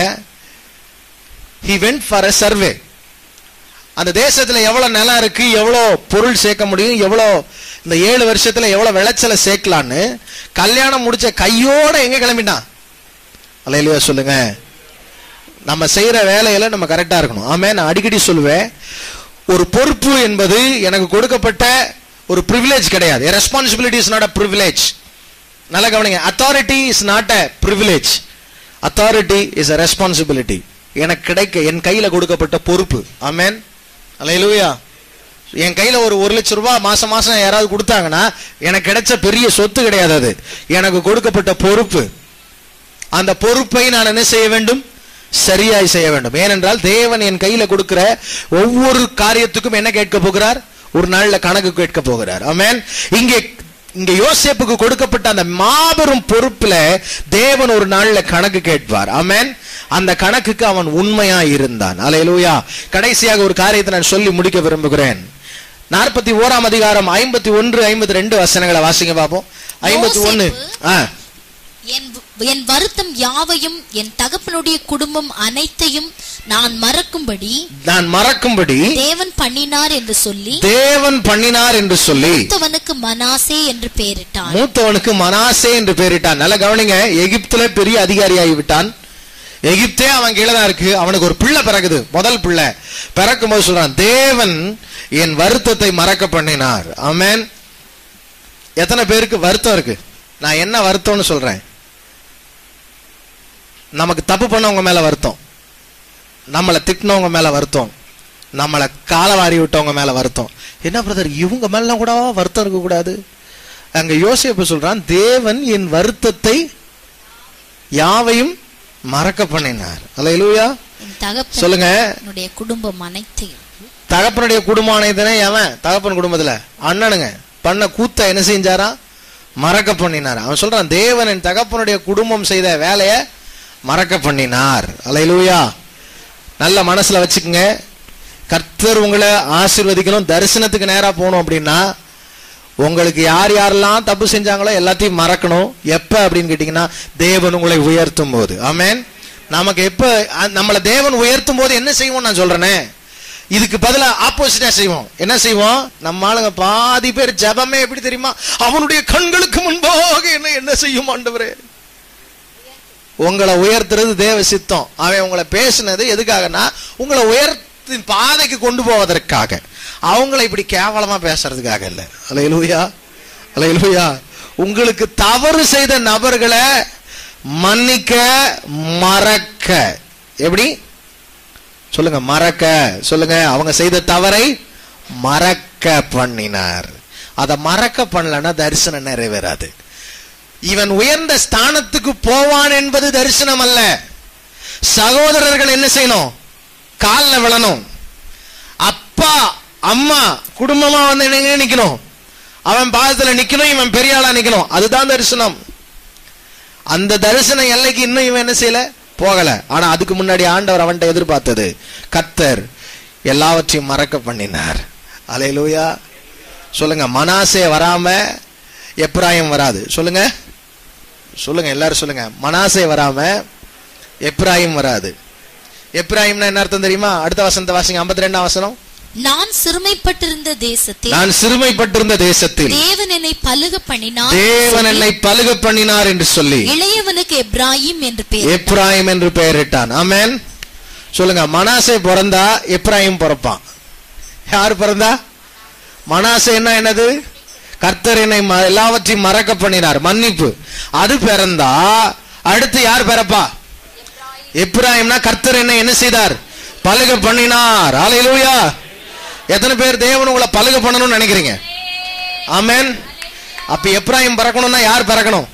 S1: he went for a survey அந்த தேசத்துல எவ்வளவு நிலம் இருக்கு எவ்வளவு பொருள் சேர்க்க முடியும் எவ்வளவு இந்த ஏழு வருஷத்துல எவ்வளவு விளைச்சலை சேர்க்கலான்னு கல்யாணம் முடிச்ச கையோட எங்க கிளம்பிட்டான் அல்லையா சொல்லுங்க நம்ம செய்யற வேலையில நம்ம கரெக்டா இருக்கணும் ஆமே நான் அடிக்கடி சொல்லுவேன் ஒரு பொறுப்பு என்பது எனக்கு கொடுக்கப்பட்ட ஒரு ப்ரிவிலேஜ் கிடையாது responsibility is not a privilege நல்லா கவனிங்க authority is not a privilege authority is a responsibility எனக்கு கிடைக்க என் கையில கொடுக்கப்பட்ட பொறுப்பு ஆமேன் அலையிலூயா என் கையில ஒரு ஒரு லட்சம் ரூபாய் மாசம் மாசம் யாராவது கொடுத்தாங்கன்னா எனக்கு கிடைச்ச பெரிய சொத்து கிடையாது அது எனக்கு கொடுக்கப்பட்ட பொறுப்பு அந்த பொறுப்பை நான் என்ன செய்ய வேண்டும் சரியாய் செய்ய வேண்டும் ஏனென்றால் தேவன் என் கையில கொடுக்கிற ஒவ்வொரு காரியத்துக்கும் என்ன கேட்க போகிறார் ஒரு நாள்ல கணக்கு கேட்க போகிறார் ஆமென் இங்கே இங்க யோசேப்புக்கு கொடுக்கப்பட்ட அந்த மாபெரும் பொறுப்புல தேவன் ஒரு நாள்ல கணக்கு கேட்பார் ஆமென் அந்த கணக்குக்கு அவன் உண்மையா இருந்தான் அலையலூயா கடைசியாக ஒரு காரியத்தை நான் சொல்லி முடிக்க விரும்புகிறேன் நாற்பத்தி ஓராம் அதிகாரம் ஐம்பத்தி ஒன்று ஐம்பத்தி ரெண்டு வசனங்களை வாசிங்க பார்ப்போம் ஐம்பத்தி ஒன்னு ஆ
S2: என் என் வருத்தம் யாவையும் என் தகப்பனுடைய குடும்பம் அனைத்தையும் நான் மறக்கும்படி
S1: நான் மறக்கும்படி
S2: தேவன் பண்ணினார் என்று சொல்லி
S1: தேவன் பண்ணினார் என்று சொல்லி
S2: மூத்தவனுக்கு மனாசே என்று பெயரிட்டான்
S1: மூத்தவனுக்கு மனாசே என்று பெயரிட்டான் நல்லா கவனிங்க எகிப்துல பெரிய அதிகாரியாகி விட்டான் எகிப்தே அவன் கீழே தான் இருக்கு அவனுக்கு ஒரு பிள்ளை பிறகுது முதல் பிள்ளை பிறக்கும் போது சொல்றான் தேவன் என் வருத்தத்தை மறக்க பண்ணினார் ஆமென் எத்தனை பேருக்கு வருத்தம் இருக்கு நான் என்ன வருத்தம்னு சொல்றேன் நமக்கு தப்பு பண்ணவங்க மேல வருத்தம் நம்மளை திட்டினவங்க மேல வருத்தம் நம்மளை காலவாரி விட்டவங்க மேல வருத்தம் என்ன பிரதர் இவங்க மேலாம் கூட வருத்தம் இருக்க கூடாது அங்க யோசிப்பு சொல்றான் தேவன் என் வருத்தத்தை யாவையும் மறக்க பண்ணினார் அல்லேலூயா
S2: என் தகப்பன்
S1: சொல்லுங்க
S2: என்னுடைய குடும்பம் அனைத்தையும்
S1: தகப்பனுடைய குடும்பம் அனைத்தனே எவன் தகப்பன் குடும்பத்துல அண்ணனுங்க பண்ண கூத்த என்ன செஞ்சாரா மறக்க பண்ணினார் அவன் சொல்றான் தேவன் என் தகப்பனுடைய குடும்பம் செய்த வேலையை மறக்க பண்ணினார் அலையிலூயா நல்ல மனசுல வச்சுக்கோங்க கர்த்தர் உங்களை ஆசீர்வதிக்கணும் தரிசனத்துக்கு நேரா போகணும் அப்படின்னா உங்களுக்கு யார் யாரெல்லாம் தப்பு செஞ்சாங்களோ எல்லாத்தையும் மறக்கணும் எப்ப அப்படின்னு கேட்டீங்கன்னா தேவன் உங்களை உயர்த்தும் போது ஆமென் நமக்கு எப்ப அ- நம்மளை தேவன் உயர்த்தும் போது என்ன செய்வோம் நான் சொல்றேனே இதுக்கு பதிலா ஆப்போசிட்டா செய்வோம் என்ன செய்வோம் நம்ம ஆளுங்க பாதி பேர் ஜெபமே எப்படி தெரியுமா அவனுடைய கண்களுக்கு முன்பாக என்ன என்ன செய்யும் ஆண்டவரே உங்களை உயர்த்துறது தேவ சித்தம் அவன் உங்களை பேசுனது எதுக்காகனா உங்களை உயர்த்தின் பாதைக்கு கொண்டு போவதற்காக அவங்கள இப்படி கேவலமா பேசுறதுக்காக இல்ல அலையலூயா அலையலூயா உங்களுக்கு தவறு செய்த நபர்களை மன்னிக்க மறக்க எப்படி சொல்லுங்க மறக்க சொல்லுங்க அவங்க செய்த தவறை மறக்க பண்ணினார் அதை மறக்க பண்ணலன்னா தரிசனம் நிறைவேறாது இவன் உயர்ந்த ஸ்தானத்துக்கு போவான் என்பது தரிசனம் அல்ல சகோதரர்கள் என்ன செய்யணும் கால்ல விழணும் அப்பா அம்மா குடும்பமா வந்து எங்க நிக்கணும் அவன் பாதத்துல நிக்கணும் இவன் பெரிய ஆளா நிக்கணும் அதுதான் தரிசனம் அந்த தரிசன எல்லைக்கு இன்னும் இவன் என்ன செய்யல போகல ஆனா அதுக்கு முன்னாடி ஆண்டவர் அவன்கிட்ட எதிர்பார்த்தது கத்தர் எல்லாவற்றையும் மறக்க பண்ணினார் அலையிலூயா சொல்லுங்க மனாசே வராம எப்ராயிம் வராது சொல்லுங்க சொல்லுங்க எல்லாரும் சொல்லுங்க மனாசே வராம எப்ராயிம் வராது எப்ராயிம்னா என்ன அர்த்தம் தெரியுமா அடுத்த வசனத்தை வாசிங்க 52 ரெண்டாம் வசனம்
S2: நான் சிறுமைப்பட்டிருந்த தேசத்தில்
S1: நான் சிறுமைப்பட்டிருந்த தேசத்தில்
S2: தேவன் என்னை பலுக பண்ணினார்
S1: தேவன் என்னை பலுக பண்ணினார் என்று சொல்லி
S2: இளையவனுக்கு எப்ராயிம் என்று பெயர்
S1: எப்ராயிம் என்று பெயரிட்டான் ஆமென் சொல்லுங்க மனாசே பிறந்தா எப்ராயிம் பிறப்பான் யார் பிறந்தா மனாசே என்ன என்னது கர்த்தர் என்னை ம- எல்லாவற்றையும் மறக்க பண்ணினார் மன்னிப்பு அது பிறந்தா அடுத்து யார் பிறப்பா எப்ராயிம்னா கர்த்தர் என்னை என்ன செய்தார் பலுக பண்ணினார் ஹalleluya எத்தனை பேர் தேவன் உங்களை பலுக பண்ணணும்னு நினைக்கிறீங்க ஆமென் அப்ப எப்ராயிம் பிறக்கணும்னா யார் பிறக்கணும்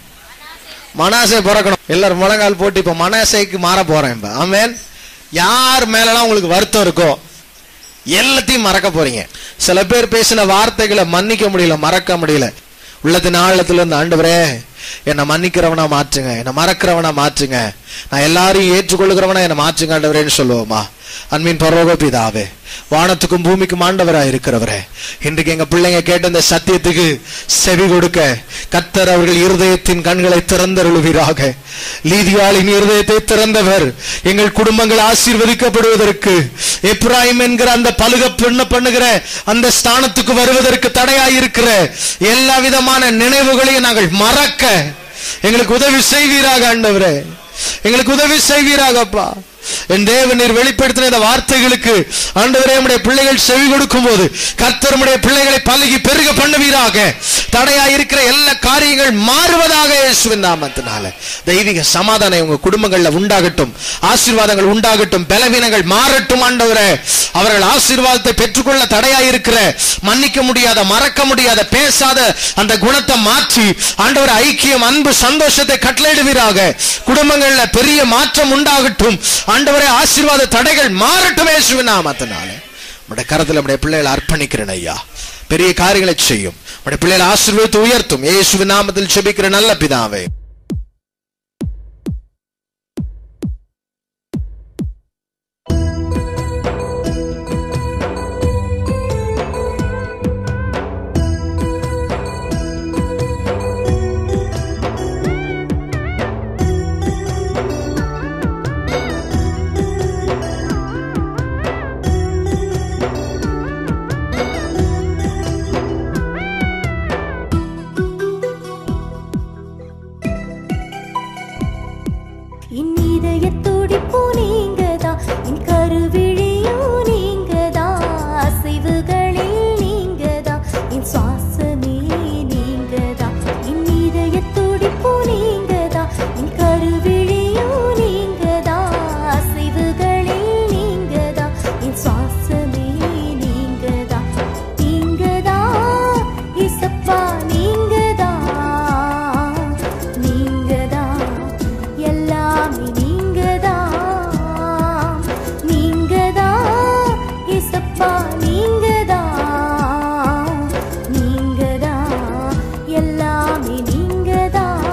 S1: மனாசே பிறக்கணும் எல்லாரும் முழங்கால் போட்டு இப்ப மனாசேக்கு மாற போறேன் இப்ப ஆமென் யார் மேலலாம் உங்களுக்கு வருத்தம் இருக்கோ எல்லாத்தையும் மறக்க போறீங்க சில பேர் பேசின வார்த்தைகளை மன்னிக்க முடியல மறக்க முடியல உள்ளத்தின் ஆழத்துல இருந்து ஆண்டவரே என்னை மன்னிக்கிறவனா மாற்றுங்க என்னை மறக்கிறவனா மாற்றுங்க நான் எல்லாரையும் ஏற்றுக்கொள்ளுகிறவனா என்னை மாற்றுங்க ஆண்டவரேன்னு சொல்லுவோமா அன்பின் பரலோக பிதாவே வானத்துக்கும் பூமிக்கும் ஆண்டவரா இருக்கிறவரே இன்றைக்கு எங்க பிள்ளைங்க கேட்ட இந்த சத்தியத்துக்கு செவி கொடுக்க கத்தர் அவர்கள் இருதயத்தின் கண்களை திறந்தருளுவீராக லீதியாளின் இருதயத்தை திறந்தவர் எங்கள் குடும்பங்கள் ஆசீர்வதிக்கப்படுவதற்கு எப்ராயிம் என்கிற அந்த பலுக பண்ண பண்ணுகிற அந்த ஸ்தானத்துக்கு வருவதற்கு தடையாயிருக்கிற எல்லா விதமான நினைவுகளையும் நாங்கள் மறக்க எங்களுக்கு உதவி செய்வீராக ஆண்டவரே எங்களுக்கு உதவி செய்வீராகப்பா என் தேவன் நீர் வெளிப்படுத்தின இந்த வார்த்தைகளுக்கு ஆண்டவரே நம்முடைய பிள்ளைகள் செவி கொடுக்கும் போது கர்த்தர் நம்முடைய பிள்ளைகளை பழகி பெருக பண்ணுவீராக தடையா இருக்கிற எல்லா காரியங்கள் மாறுவதாக இயேசுவின் நாமத்தினால தெய்வீக சமாதானம் உங்க குடும்பங்கள்ல உண்டாகட்டும் ஆசீர்வாதங்கள் உண்டாகட்டும் பலவீனங்கள் மாறட்டும் ஆண்டவரே அவர்கள் ஆசீர்வாதத்தை பெற்றுக்கொள்ள தடையா இருக்கிற மன்னிக்க முடியாத மறக்க முடியாத பேசாத அந்த குணத்தை மாற்றி ஆண்டவர் ஐக்கியம் அன்பு சந்தோஷத்தை கட்டளையிடுவீராக குடும்பங்கள்ல பெரிய மாற்றம் உண்டாகட்டும் ஆண்டவரே ஆசீர்வாத தடைகள் மாறட்டும் இயேசுவின் நாமத்தினால உடைய கரத்தில் நம்முடைய பிள்ளைகளை அர்ப்பணிக்கிறேன் ஐயா பெரிய காரியங்களை செய்யும் உடைய பிள்ளைகளை ஆசீர்வதித்து உயர்த்தும் இயேசுவின் நாமத்தில் செபிக்கிற நல்ல பிதாவே
S3: என் இதய துடிப்பு நீங்கதான் என் கருவிழியும் நீங்கதான் அசைவுகளில் நீங்கதான் என் சுவாசமே நீங்கதான் என் இதய துடிப்பு நீங்கதான் என் கருவிழியும் நீங்கதான் அசைவுகளில் நீங்கதான் என் சுவாசமே நீங்கதான் நீங்கதான் இசப்பா நீங்கதான் நீங்கதான் எல்லாமே நீங்கதான் நீங்கதான் இசப்பா நீங்கதான் நீங்கதான் எல்லாமே நீங்கதான்